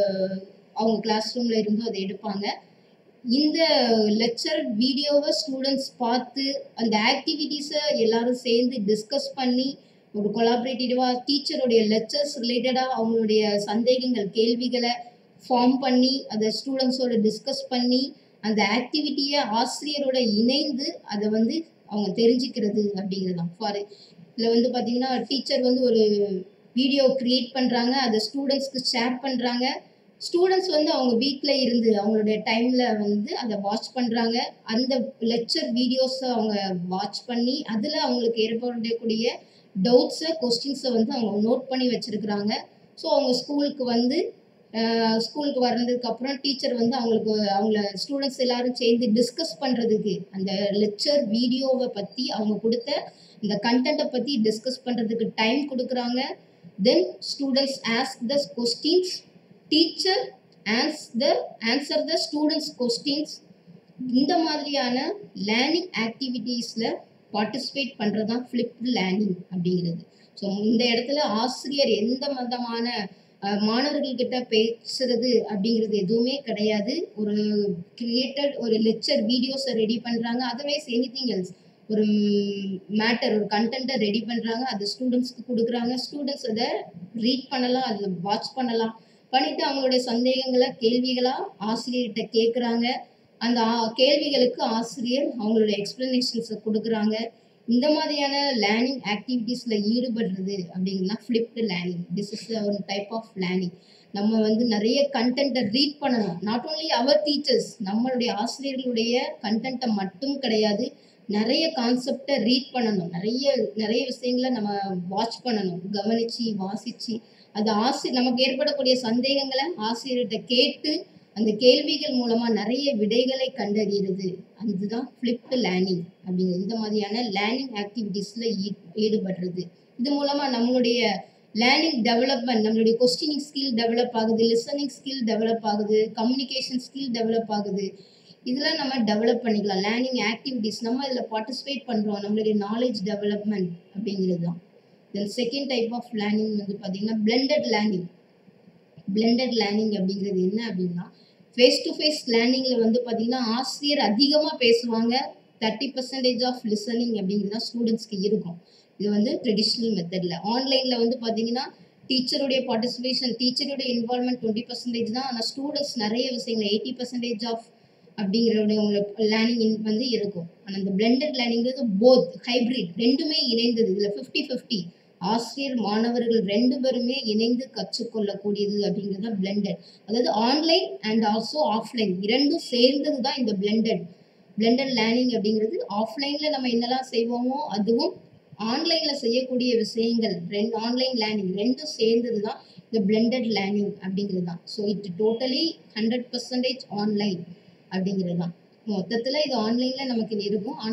அவங்க கிளாஸ் ரூமில் இருந்தோ அதை எடுப்பாங்க இந்த லெக்சர் வீடியோவை ஸ்டூடெண்ட்ஸ் பார்த்து அந்த ஆக்டிவிட்டீஸை எல்லாரும் சேர்ந்து டிஸ்கஸ் பண்ணி ஒரு கொலாபரேட்டிவாக டீச்சருடைய லெக்சர்ஸ் ரிலேட்டடாக அவங்களுடைய சந்தேகங்கள் கேள்விகளை ஃபார்ம் பண்ணி அதை ஸ்டூடெண்ட்ஸோட டிஸ்கஸ் பண்ணி அந்த ஆக்டிவிட்டியை ஆசிரியரோட இணைந்து அதை வந்து அவங்க தெரிஞ்சுக்கிறது அப்படிங்கிறது தான் ஃபார் இதில் வந்து பார்த்தீங்கன்னா டீச்சர் வந்து ஒரு வீடியோ க்ரியேட் பண்ணுறாங்க அதை ஸ்டூடெண்ட்ஸ்க்கு ஷேர் பண்ணுறாங்க ஸ்டூடெண்ட்ஸ் வந்து அவங்க வீட்டில் இருந்து அவங்களுடைய டைமில் வந்து அதை வாட்ச் பண்ணுறாங்க அந்த லெக்சர் வீடியோஸை அவங்க வாட்ச் பண்ணி அதில் அவங்களுக்கு ஏற்படக்கூடிய டவுட்ஸை கொஸ்டின்ஸை வந்து அவங்க நோட் பண்ணி வச்சுருக்குறாங்க ஸோ அவங்க ஸ்கூலுக்கு வந்து ஸ்கூலுக்கு வர்றதுக்கு அப்புறம் டீச்சர் வந்து அவங்களுக்கு அவங்கள ஸ்டூடெண்ட்ஸ் எல்லாரும் சேர்ந்து டிஸ்கஸ் பண்ணுறதுக்கு அந்த லெக்சர் வீடியோவை பற்றி அவங்க கொடுத்த இந்த கண்டென்ட்டை பற்றி டிஸ்கஸ் பண்ணுறதுக்கு டைம் கொடுக்குறாங்க then students ask the questions teacher answers the answer the students questions இந்த மாதிரியான லேர்னிங் ஆக்டிவிட்டீஸில் பார்ட்டிசிபேட் பண்ணுறது தான் ஃப்ளிப்டு லேர்னிங் அப்படிங்கிறது ஸோ இந்த இடத்துல ஆசிரியர் எந்த விதமான மாணவர்கள்கிட்ட பேசுறது அப்படிங்கிறது எதுவுமே கிடையாது ஒரு கிரியேட்டட் ஒரு லெக்சர் வீடியோஸை ரெடி பண்ணுறாங்க அதர்வைஸ் எனி திங் எல்ஸ் ஒரு மேட்டர் ஒரு கண்டென்ட்டை ரெடி பண்ணுறாங்க அது ஸ்டூடெண்ட்ஸ்க்கு கொடுக்குறாங்க ஸ்டூடெண்ட்ஸ் அதை ரீட் பண்ணலாம் அதில் வாட்ச் பண்ணலாம் பண்ணிவிட்டு அவங்களுடைய சந்தேகங்களை கேள்விகளாக ஆசிரியர்கிட்ட கேட்குறாங்க அந்த கேள்விகளுக்கு ஆசிரியர் அவங்களோட எக்ஸ்ப்ளனேஷன்ஸை கொடுக்குறாங்க இந்த மாதிரியான லேர்னிங் ஆக்டிவிட்டீஸில் ஈடுபடுறது அப்படிங்கன்னா ஃப்ளிப்டு லேர்னிங் திஸ் இஸ் ஒரு டைப் ஆஃப் லேர்னிங் நம்ம வந்து நிறைய கண்டென்ட்டை ரீட் பண்ணணும் நாட் ஓன்லி அவர் டீச்சர்ஸ் நம்மளுடைய ஆசிரியர்களுடைய கண்டென்ட்டை மட்டும் கிடையாது நிறைய கான்செப்டை ரீட் பண்ணணும் நிறைய நிறைய விஷயங்களை நம்ம வாட்ச் பண்ணணும் கவனித்து வாசித்து அது ஆசிரியர் நமக்கு ஏற்படக்கூடிய சந்தேகங்களை ஆசிரியர்கிட்ட கேட்டு அந்த கேள்விகள் மூலமாக நிறைய விடைகளை கண்டறிகிறது அதுதான் ஃப்ளிப்டு லேர்னிங் அப்படிங்கிறது இந்த மாதிரியான லேர்னிங் ஆக்டிவிட்டீஸில் ஈ ஈடுபடுறது இது மூலமாக நம்மளுடைய லேர்னிங் டெவலப்மெண்ட் நம்மளுடைய கொஸ்டினிங் ஸ்கில் டெவலப் ஆகுது லிசனிங் ஸ்கில் டெவலப் ஆகுது கம்யூனிகேஷன் ஸ்கில் டெவலப் ஆகுது இதெல்லாம் நம்ம டெவலப் பண்ணிக்கலாம் லேர்னிங் ஆக்டிவிட்டீஸ் நம்ம இதில் பார்ட்டிசிபேட் பண்ணுறோம் நம்மளுடைய நாலேஜ் டெவலப்மெண்ட் அப்படிங்கிறது தான் then second type of learning வந்து பார்த்தீங்கன்னா பிளெண்டட் லேர்னிங் பிளெண்டட் லேர்னிங் அப்படிங்கிறது என்ன அப்படின்னா ஃபேஸ் டு ஃபேஸ் லேர்னிங்கில் வந்து பார்த்தீங்கன்னா ஆசிரியர் அதிகமாக பேசுவாங்க தேர்ட்டி பர்சன்டேஜ் ஆஃப் லிசனிங் அப்படிங்கிறது தான் ஸ்டூடெண்ட்ஸ்க்கு இருக்கும் இது வந்து ட்ரெடிஷ்னல் மெத்தடில் ஆன்லைனில் வந்து பார்த்தீங்கன்னா டீச்சருடைய பார்ட்டிசிபேஷன் டீச்சருடைய இன்வால்மெண்ட் டுவெண்ட்டி பர்சன்டேஜ் தான் ஆனால் ஸ்டூடெண்ட்ஸ் நிறைய விஷயங்கள் எயிட்டி பர்சன்டேஜ் ஆஃப் அப்படிங்கிறோடைய உங்களுக்கு லேர்னிங் வந்து இருக்கும் ஆனால் இந்த பிளெண்டட் லேர்னிங்கிறது போத் ஹைப்ரிட் ரெண்டுமே இணைந்தது இதில் ஃபிஃப்டி ஃபிஃப்டி ஆசிரியர் மாணவர்கள் ரெண்டு பேருமே இணைந்து கற்றுக்கொள்ளக்கூடியது அப்படிங்கிறது தான் பிளெண்டட் அதாவது ஆன்லைன் அண்ட் ஆல்சோ ஆஃப்லைன் இரண்டும் சேர்ந்தது தான் இந்த பிளெண்டட் பிளெண்டட் லேர்னிங் அப்படிங்கிறது ஆஃப்லைனில் நம்ம என்னெல்லாம் செய்வோமோ அதுவும் ஆன்லைனில் செய்யக்கூடிய விஷயங்கள் ரெண்டு ஆன்லைன் லேர்னிங் ரெண்டும் சேர்ந்தது தான் இந்த பிளெண்டட் லேர்னிங் அப்படிங்கிறது தான் so it totally hundred percentage online அப்படிங்கிறது தான் மொத்தத்தில் இது ஆன்லைனில் நமக்கு இருக்கும் ஆனால்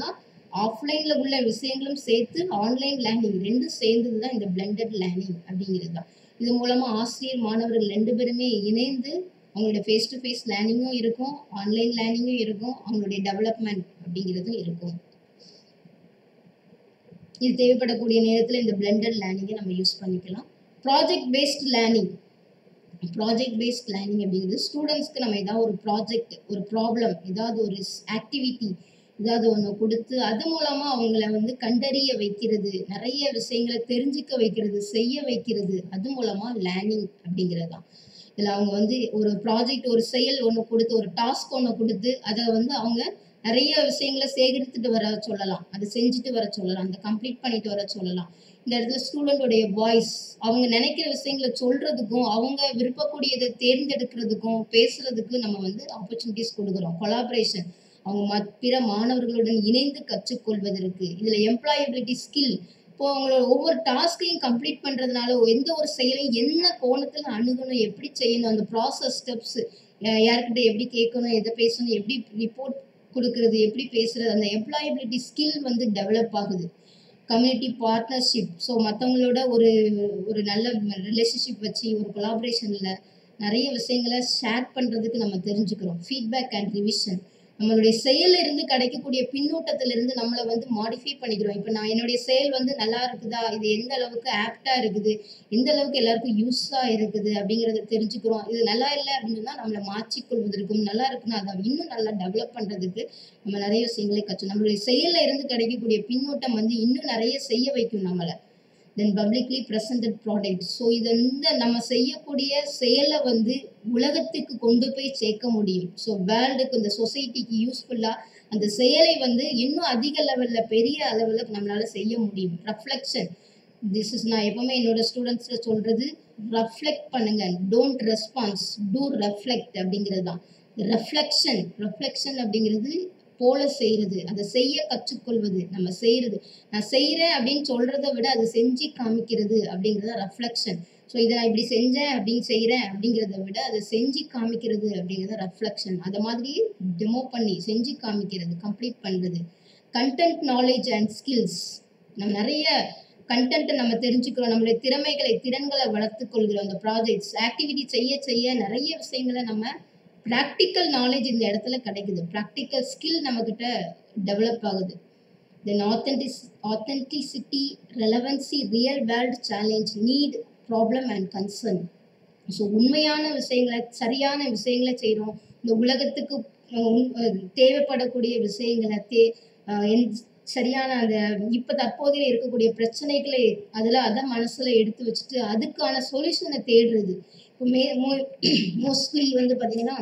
ஆஃப்லைனில் உள்ள விஷயங்களும் சேர்த்து ஆன்லைன் லேர்னிங் ரெண்டும் சேர்ந்தது தான் இந்த பிளெண்டட் லேர்னிங் அப்படிங்கிறது தான் இது மூலமாக ஆசிரியர் மாணவர்கள் ரெண்டு பேருமே இணைந்து அவங்களோட ஃபேஸ் டு ஃபேஸ் லேர்னிங்கும் இருக்கும் ஆன்லைன் லேர்னிங்கும் இருக்கும் அவங்களுடைய டெவலப்மெண்ட் அப்படிங்கிறதும் இருக்கும் இது தேவைப்படக்கூடிய நேரத்தில் இந்த பிளெண்டட் லேர்னிங்கை நம்ம யூஸ் பண்ணிக்கலாம் project based learning project based learning அப்படிங்கிறது ஸ்டூடெண்ட்ஸ்க்கு நம்ம ஏதாவது ஒரு ப்ராஜெக்ட் ஒரு ப்ராப்ளம் ஏதாவது ஒரு ஆக்டிவிட்டி ஏதாவது ஒன்று கொடுத்து அது மூலமாக அவங்கள வந்து கண்டறிய வைக்கிறது நிறைய விஷயங்களை தெரிஞ்சுக்க வைக்கிறது செய்ய வைக்கிறது அது மூலமாக லேர்னிங் அப்படிங்கிறது தான் இதில் அவங்க வந்து ஒரு ப்ராஜெக்ட் ஒரு செயல் ஒன்று கொடுத்து ஒரு டாஸ்க் ஒன்று கொடுத்து அதை வந்து அவங்க நிறைய விஷயங்களை சேகரித்துட்டு வர சொல்லலாம் அதை செஞ்சுட்டு வர சொல்லலாம் அதை கம்ப்ளீட் பண்ணிட்டு வர சொல்லலாம் இந்த இடத்துல ஸ்டூடெண்டோடைய வாய்ஸ் அவங்க நினைக்கிற விஷயங்களை சொல்றதுக்கும் அவங்க விருப்பக்கூடியதை தேர்ந்தெடுக்கிறதுக்கும் பேசுறதுக்கு நம்ம வந்து ஆப்பர்ச்சுனிட்டிஸ் கொடுக்குறோம் கொலாபரேஷன் அவங்க மத் பிற மாணவர்களுடன் இணைந்து கற்றுக்கொள்வதற்கு இதுல எம்ப்ளாயபிலிட்டி ஸ்கில் இப்போ அவங்களோட ஒவ்வொரு டாஸ்கையும் கம்ப்ளீட் பண்றதுனால எந்த ஒரு செயலையும் என்ன கோணத்துல அணுகணும் எப்படி செய்யணும் அந்த ப்ராசஸ் ஸ்டெப்ஸ் யார்கிட்ட எப்படி கேட்கணும் எதை பேசணும் எப்படி ரிப்போர்ட் கொடுக்கறது எப்படி பேசுறது அந்த எம்ப்ளாயபிலிட்டி ஸ்கில் வந்து டெவலப் ஆகுது கம்யூனிட்டி பார்ட்னர்ஷிப் ஸோ மற்றவங்களோட ஒரு ஒரு நல்ல ரிலேஷன்ஷிப் வச்சு ஒரு கொலாபரேஷனில் நிறைய விஷயங்களை ஷேர் பண்ணுறதுக்கு நம்ம தெரிஞ்சுக்கிறோம் ஃபீட்பேக் அண்ட் ரிவிஷன் நம்மளுடைய செயல்ல இருந்து கிடைக்கக்கூடிய பின்னூட்டத்துல இருந்து நம்மளை வந்து மாடிஃபை பண்ணிக்கிறோம் இப்போ நான் என்னுடைய செயல் வந்து நல்லா இருக்குதா இது எந்த அளவுக்கு ஆப்டா இருக்குது எந்த அளவுக்கு எல்லாருக்கும் யூஸா இருக்குது அப்படிங்கறத தெரிஞ்சுக்கிறோம் இது நல்லா இல்லை அப்படின்னா நம்மளை மாற்றிக்கொள்வதற்கும் நல்லா இருக்குன்னா அதை இன்னும் நல்லா டெவலப் பண்றதுக்கு நம்ம நிறைய விஷயங்களை கற்று நம்மளுடைய செயல்ல இருந்து கிடைக்கக்கூடிய பின்னூட்டம் வந்து இன்னும் நிறைய செய்ய வைக்கும் நம்மளை then publicly presented product so இது இந்த நம்ம செய்யக்கூடிய செயலை வந்து உலகத்துக்கு கொண்டு போய் சேர்க்க முடியும் ஸோ வேர்ல்டுக்கு இந்த சொசைட்டிக்கு யூஸ்ஃபுல்லாக அந்த செயலை வந்து இன்னும் அதிக லெவலில் பெரிய அளவில் நம்மளால செய்ய முடியும் ரெஃப்ளெக்ஷன் திஸ் இஸ் நான் எப்பவுமே என்னோட ஸ்டூடெண்ட்ஸில் சொல்றது ரெஃப்ளெக்ட் பண்ணுங்க டோன்ட் ரெஸ்பான்ஸ் டூ ரெஃப்ளெக்ட் அப்படிங்கிறது தான் ரெஃப்ளெக்ஷன் ரெஃப்ளெக்ஷன் அப்படிங்கிறது போல செய்யறது அதை செய்ய கற்றுக்கொள்வது நம்ம செய்யறது நான் செய்யறேன் அப்படின்னு சொல்றதை விட அதை செஞ்சு காமிக்கிறது அப்படிங்கிறது ரெஃப்ளெக்ஷன் ஸோ இதை நான் இப்படி செஞ்சேன் அப்படின்னு செய்யறேன் அப்படிங்கிறத விட அதை செஞ்சு காமிக்கிறது அப்படிங்கிறது ரெஃப்ளெக்ஷன் அதை மாதிரி டெமோ பண்ணி செஞ்சு காமிக்கிறது கம்ப்ளீட் பண்றது கண்டென்ட் நாலேஜ் அண்ட் ஸ்கில்ஸ் நம்ம நிறைய கண்டென்ட்டை நம்ம தெரிஞ்சுக்கிறோம் நம்மளுடைய திறமைகளை திறன்களை வளர்த்துக் கொள்கிறோம் அந்த ப்ராஜெக்ட்ஸ் ஆக்டிவிட்டி செய்ய செய்ய நிறைய விஷயங்களை நம்ம ப்ராக்டிக்கல் நாலேஜ் இந்த இடத்துல கிடைக்குது ப்ராக்டிக்கல் ஸ்கில் நம்மக்கிட்ட டெவலப் ஆகுது then authentic authenticity relevancy real world challenge need problem and concern so உண்மையான விஷயங்களை சரியான விஷயங்களை செய்கிறோம் இந்த உலகத்துக்கு உண்- தேவைப்படக்கூடிய விஷயங்களை தே அஹ் என்- சரியான அந்த இப்போ தற்போதைய இருக்கக்கூடிய பிரச்சனைகளை அதில் அதை மனசில் எடுத்து வச்சுட்டு அதுக்கான சொல்யூஷனை தேடுறது இப்போ மே மோஸ்ட்லி வந்து பார்த்தீங்கன்னா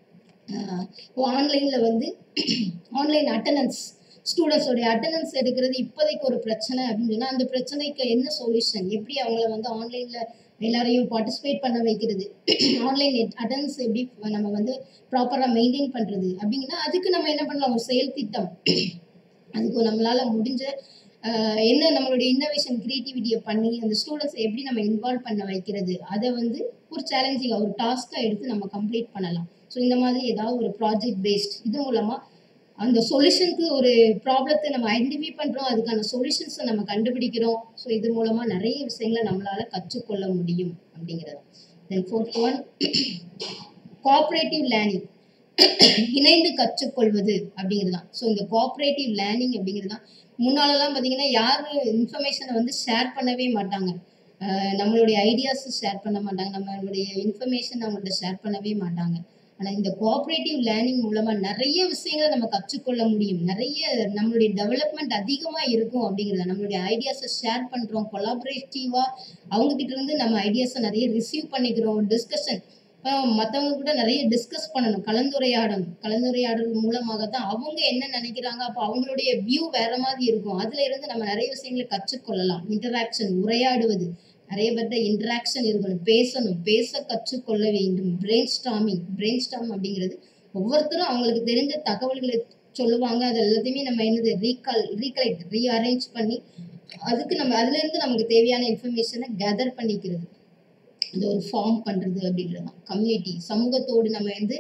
ஆன்லைனில் வந்து ஆன்லைன் அட்டண்டன்ஸ் ஸ்டூடெண்ட்ஸோடைய அட்டண்டன்ஸ் எடுக்கிறது இப்போதைக்கு ஒரு பிரச்சனை அப்படின்னு சொன்னால் அந்த பிரச்சனைக்கு என்ன சொல்யூஷன் எப்படி அவங்கள வந்து ஆன்லைனில் எல்லாரையும் பார்ட்டிசிபேட் பண்ண வைக்கிறது ஆன்லைன் அட்டண்டன்ஸ் எப்படி நம்ம வந்து ப்ராப்பராக மெயின்டைன் பண்ணுறது அப்படிங்கன்னா அதுக்கு நம்ம என்ன பண்ணலாம் ஒரு செயல் திட்டம் அதுக்கு நம்மளால முடிஞ்ச ஆஹ், என்ன நம்மளுடைய இன்னோவேஷன் கிரியேட்டிவிட்டியை பண்ணி அந்த ஸ்டூடெண்ட்ஸை எப்படி நம்ம இன்வால்வ் பண்ண வைக்கிறது அதை வந்து ஒரு சேலஞ்சிங்காக ஒரு டாஸ்க்காக எடுத்து நம்ம கம்ப்ளீட் பண்ணலாம் ஸோ இந்த மாதிரி ஏதாவது ஒரு ப்ராஜெக்ட் பேஸ்ட் இது மூலமாக அந்த சொல்யூஷனுக்கு ஒரு ப்ராப்ளத்தை நம்ம ஐடென்டிஃபை பண்ணுறோம் அதுக்கான சொல்யூஷன்ஸை நம்ம கண்டுபிடிக்கிறோம் ஸோ இது மூலமாக நிறைய விஷயங்களை நம்மளால கற்றுக்கொள்ள முடியும் அப்படிங்கிறது then fourth one cooperative learning இணைந்து கற்றுக்கொள்வது அப்படிங்கிறது தான் ஸோ இந்த கோஆப்ரேட்டிவ் லேர்னிங் அப்படிங்கிறது தான் முன்னாலெல்லாம் பார்த்தீங்கன்னா யாரும் இன்ஃபர்மேஷனை வந்து ஷேர் பண்ணவே மாட்டாங்க அஹ் நம்மளுடைய ஐடியாஸ் ஷேர் பண்ண மாட்டாங்க நம்மளுடைய இன்ஃபர்மேஷன் அவங்கள்ட்ட ஷேர் பண்ணவே மாட்டாங்க ஆனால் இந்த கோஆப்ரேட்டிவ் லேர்னிங் மூலமாக நிறைய விஷயங்களை நம்ம கற்றுக்கொள்ள முடியும் நிறைய நம்மளுடைய டெவலப்மெண்ட் அதிகமாக இருக்கும் அப்படிங்கிறத நம்மளுடைய ஐடியாஸை ஷேர் பண்ணுறோம் கொலாபரேட்டிவாக அவங்க கிட்ட இருந்து நம்ம ஐடியாஸை நிறைய ரிசீவ் பண்ணிக்கிறோம் டிஸ்கஷன் மற்றவங்க கூட நிறைய டிஸ்கஸ் பண்ணணும் கலந்துரையாடணும் கலந்துரையாடல் மூலமாக தான் அவங்க என்ன நினைக்கிறாங்க அப்போ அவங்களுடைய வியூ வேற மாதிரி இருக்கும் அதுல இருந்து நம்ம நிறைய விஷயங்களை கற்றுக்கொள்ளலாம் இன்டராக்ஷன் உரையாடுவது நிறைய பேர்ட்ட இன்டராக்ஷன் இருக்கணும் பேசணும் பேச கற்றுக்கொள்ள வேண்டும் பிரெயின் ஸ்டாமிங் பிரெயின் ஸ்டாம் அப்படிங்கிறது ஒவ்வொருத்தரும் அவங்களுக்கு தெரிஞ்ச தகவல்களை சொல்லுவாங்க அது எல்லாத்தையுமே நம்ம என்னது ரீகால் ரீகலெக்ட் ரீஅரேஞ்ச் பண்ணி அதுக்கு நம்ம அதுல இருந்து நமக்கு தேவையான இன்ஃபர்மேஷனை கேதர் பண்ணிக்கிறது அது ஒரு ஃபார்ம் பண்றது அப்படின்றது தான் கம்யூனிட்டி சமூகத்தோடு நம்ம வந்து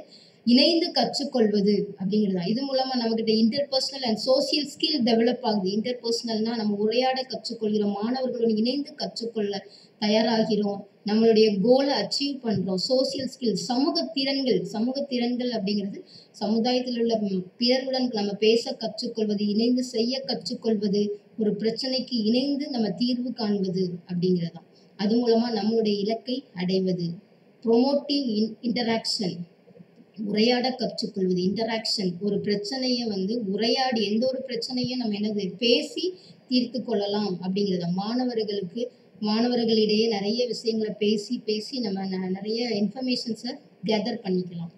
இணைந்து கற்றுக்கொள்வது அப்படிங்கிறது தான் இது மூலமா நம்மகிட்ட interpersonal and social skill develop ஆகுது இன்டர்பர்சனல்னா நம்ம உரையாட கற்றுக்கொள்கிறோம் மாணவர்களுடன் இணைந்து கற்றுக்கொள்ள தயாராகிறோம் நம்மளுடைய கோலை அச்சீவ் பண்றோம் சோசியல் ஸ்கில் சமூக திறன்கள் சமூக திறன்கள் அப்படிங்கிறது சமுதாயத்தில் உள்ள ம், பிறருடன் நம்ம பேச கற்றுக்கொள்வது இணைந்து செய்ய கற்றுக்கொள்வது ஒரு பிரச்சனைக்கு இணைந்து நம்ம தீர்வு காண்பது அப்படிங்கிறது தான் அது மூலமா நம்மளுடைய இலக்கை அடைவது ப்ரொமோட்டிவ் இன்டராக்ஷன் உரையாட கற்றுக்கொள்வது இன்டராக்ஷன் ஒரு பிரச்சனையை வந்து உரையாடி எந்த ஒரு பிரச்சனையும் நம்ம என்னது பேசி தீர்த்து கொள்ளலாம் அப்படிங்கிறத மாணவர்களுக்கு மாணவர்களிடையே நிறைய விஷயங்களை பேசி பேசி நம்ம ந- நிறைய இன்ஃபர்மேஷன்ஸை கேதர் பண்ணிக்கலாம்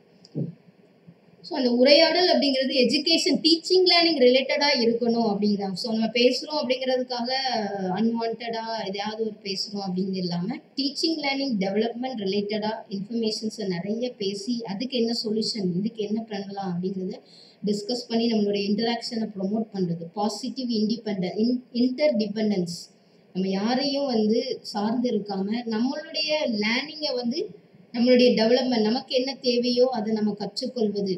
ஸோ அந்த உரையாடல் அப்படிங்கிறது எஜுகேஷன் டீச்சிங் லேர்னிங் ரிலேட்டடாக இருக்கணும் அப்படிங்கிறாங்க ஸோ நம்ம பேசுகிறோம் அப்படிங்கிறதுக்காக அன்வான்டாக எதையாவது ஒரு பேசுகிறோம் அப்படிங்கிறது இல்லாமல் டீச்சிங் லேர்னிங் டெவலப்மெண்ட் ரிலேட்டடாக இன்ஃபர்மேஷன்ஸை நிறைய பேசி அதுக்கு என்ன சொல்யூஷன் இதுக்கு என்ன பண்ணலாம் அப்படிங்கிறத டிஸ்கஸ் பண்ணி நம்மளுடைய இன்டராக்ஷனை ப்ரொமோட் பண்ணுறது positive independent in interdependence நம்ம யாரையும் வந்து சார்ந்து இருக்காம நம்மளுடைய லேர்னிங்கை வந்து நம்மளுடைய டெவலப்மெண்ட் நமக்கு என்ன தேவையோ அதை நம்ம கற்றுக்கொள்வது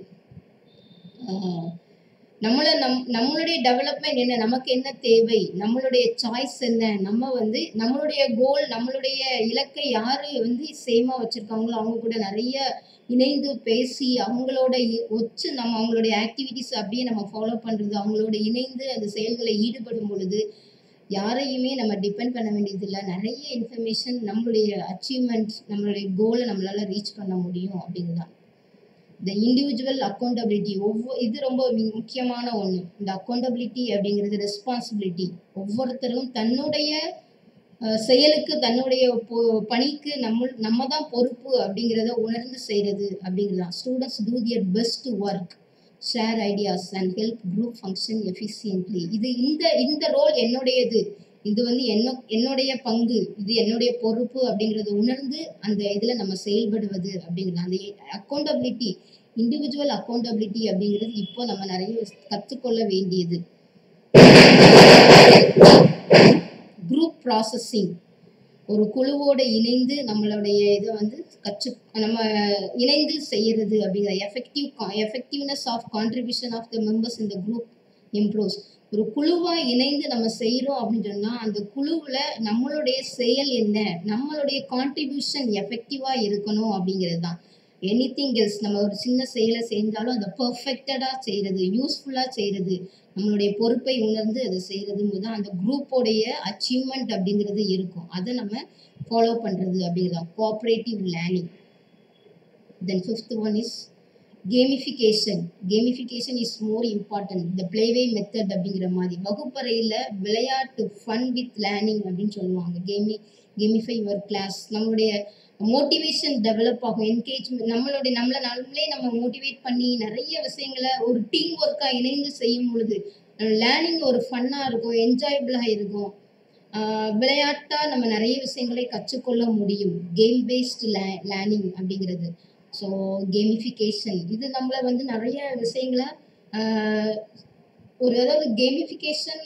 ஆஹ் நம்மள நம் நம்மளுடைய டெவலப்மெண்ட் என்ன நமக்கு என்ன தேவை நம்மளுடைய சாய்ஸ் என்ன நம்ம வந்து நம்மளுடைய கோல் நம்மளுடைய இலக்கை யாரு வந்து சேமா வச்சிருக்காங்களோ அவங்க கூட நிறைய இணைந்து பேசி அவங்களோட இ- ஒச்சு நம்ம அவங்களுடைய ஆக்டிவிட்டிஸ் அப்படியே நம்ம ஃபாலோ பண்றது அவங்களோட இணைந்து அந்த செயல்களை ஈடுபடும் பொழுது யாரையுமே நம்ம டிபெண்ட் பண்ண வேண்டியதில்லை நிறைய இன்ஃபர்மேஷன் நம்மளுடைய அச்சீவ்மெண்ட் நம்மளுடைய கோலை நம்மளால ரீச் பண்ண முடியும் அப்படிங்கிறதான் இந்த இண்டிவிஜுவல் அக்கௌண்டபிலிட்டி ஒவ்வொரு இது ரொம்ப மி- முக்கியமான ஒன்று இந்த அக்கௌண்டபிலிட்டி அப்படிங்கிறது ரெஸ்பான்சிபிலிட்டி ஒவ்வொருத்தரும் தன்னுடைய அஹ், செயலுக்கு தன்னுடைய பொ- பணிக்கு நம்ம நம்ம தான் பொறுப்பு அப்படிங்கிறத உணர்ந்து செய்கிறது அப்படிங்கிறது தான் students do their best work share ideas and help group function efficiently இது இந்த இந்த ரோல் என்னுடையது இது வந்து என்ன என்னுடைய பங்கு இது என்னுடைய பொறுப்பு அப்படிங்கிறத உணர்ந்து அந்த இதில் நம்ம செயல்படுவது அப்படிங்கிறது அந்த அக்கௌண்டபிலிட்டி இண்டிவிஜுவல் அக்கௌண்டபிலிட்டி அப்படிங்கிறது இப்போ நம்ம நிறைய கற்றுக்கொள்ள வேண்டியது குரூப் ப்ராசஸிங் ஒரு குழுவோட இணைந்து நம்மளுடைய இதை வந்து கற்று நம்ம இணைந்து செய்யறது அப்படிங்கிற effective effectiveness of contribution of the members இந்த குரூப் இம்ப்ரூவ்ஸ் ஒரு குழுவா இணைந்து நம்ம செய்கிறோம் அப்படின்னு சொன்னா அந்த குழுவுல நம்மளுடைய செயல் என்ன நம்மளுடைய கான்ட்ரிபியூஷன் எஃபெக்டிவா இருக்கணும் அப்படிங்கிறது தான் எனி திங் எல்ஸ் நம்ம ஒரு சின்ன செயலை செஞ்சாலும் அதை பர்ஃபெக்டடாக செய்கிறது யூஸ்ஃபுல்லாக செய்கிறது நம்மளுடைய பொறுப்பை உணர்ந்து அதை செய்கிறது தான் அந்த குரூப்போடைய அச்சீவ்மெண்ட் அப்படிங்கிறது இருக்கும் அதை நம்ம ஃபாலோ பண்ணுறது அப்படிங்கிறது cooperative learning then fifth one is gamification gamification is more important இந்த ப்ளேவே மெத்தட் அப்படிங்கிற மாதிரி வகுப்பறையில் விளையாட்டு ஃபன் வித் லேர்னிங் அப்படின்னு சொல்லுவாங்க கேமி கேமிஃபை யுவர் கிளாஸ் நம்மளுடைய மோட்டிவேஷன் டெவலப் ஆகும் என்கேஜ்மெண்ட் நம்மளுடைய நம்மளை நம்மளே நம்ம மோட்டிவேட் பண்ணி நிறைய விஷயங்களை ஒரு டீம் ஒர்க்காக இணைந்து செய்யும் பொழுது லேர்னிங் ஒரு ஃபன்னாக இருக்கும் என்ஜாயபிளாக இருக்கும் ஆஹ் விளையாட்டா நம்ம நிறைய விஷயங்களை கற்றுக்கொள்ள முடியும் கேம் பேஸ்டு லே லேர்னிங் அப்படிங்கிறது ஸோ கேமிஃபிகேஷன் இது நம்மளை வந்து நிறைய விஷயங்களை ஆஹ் ஒரு அதாவது கேமிஃபிகேஷன்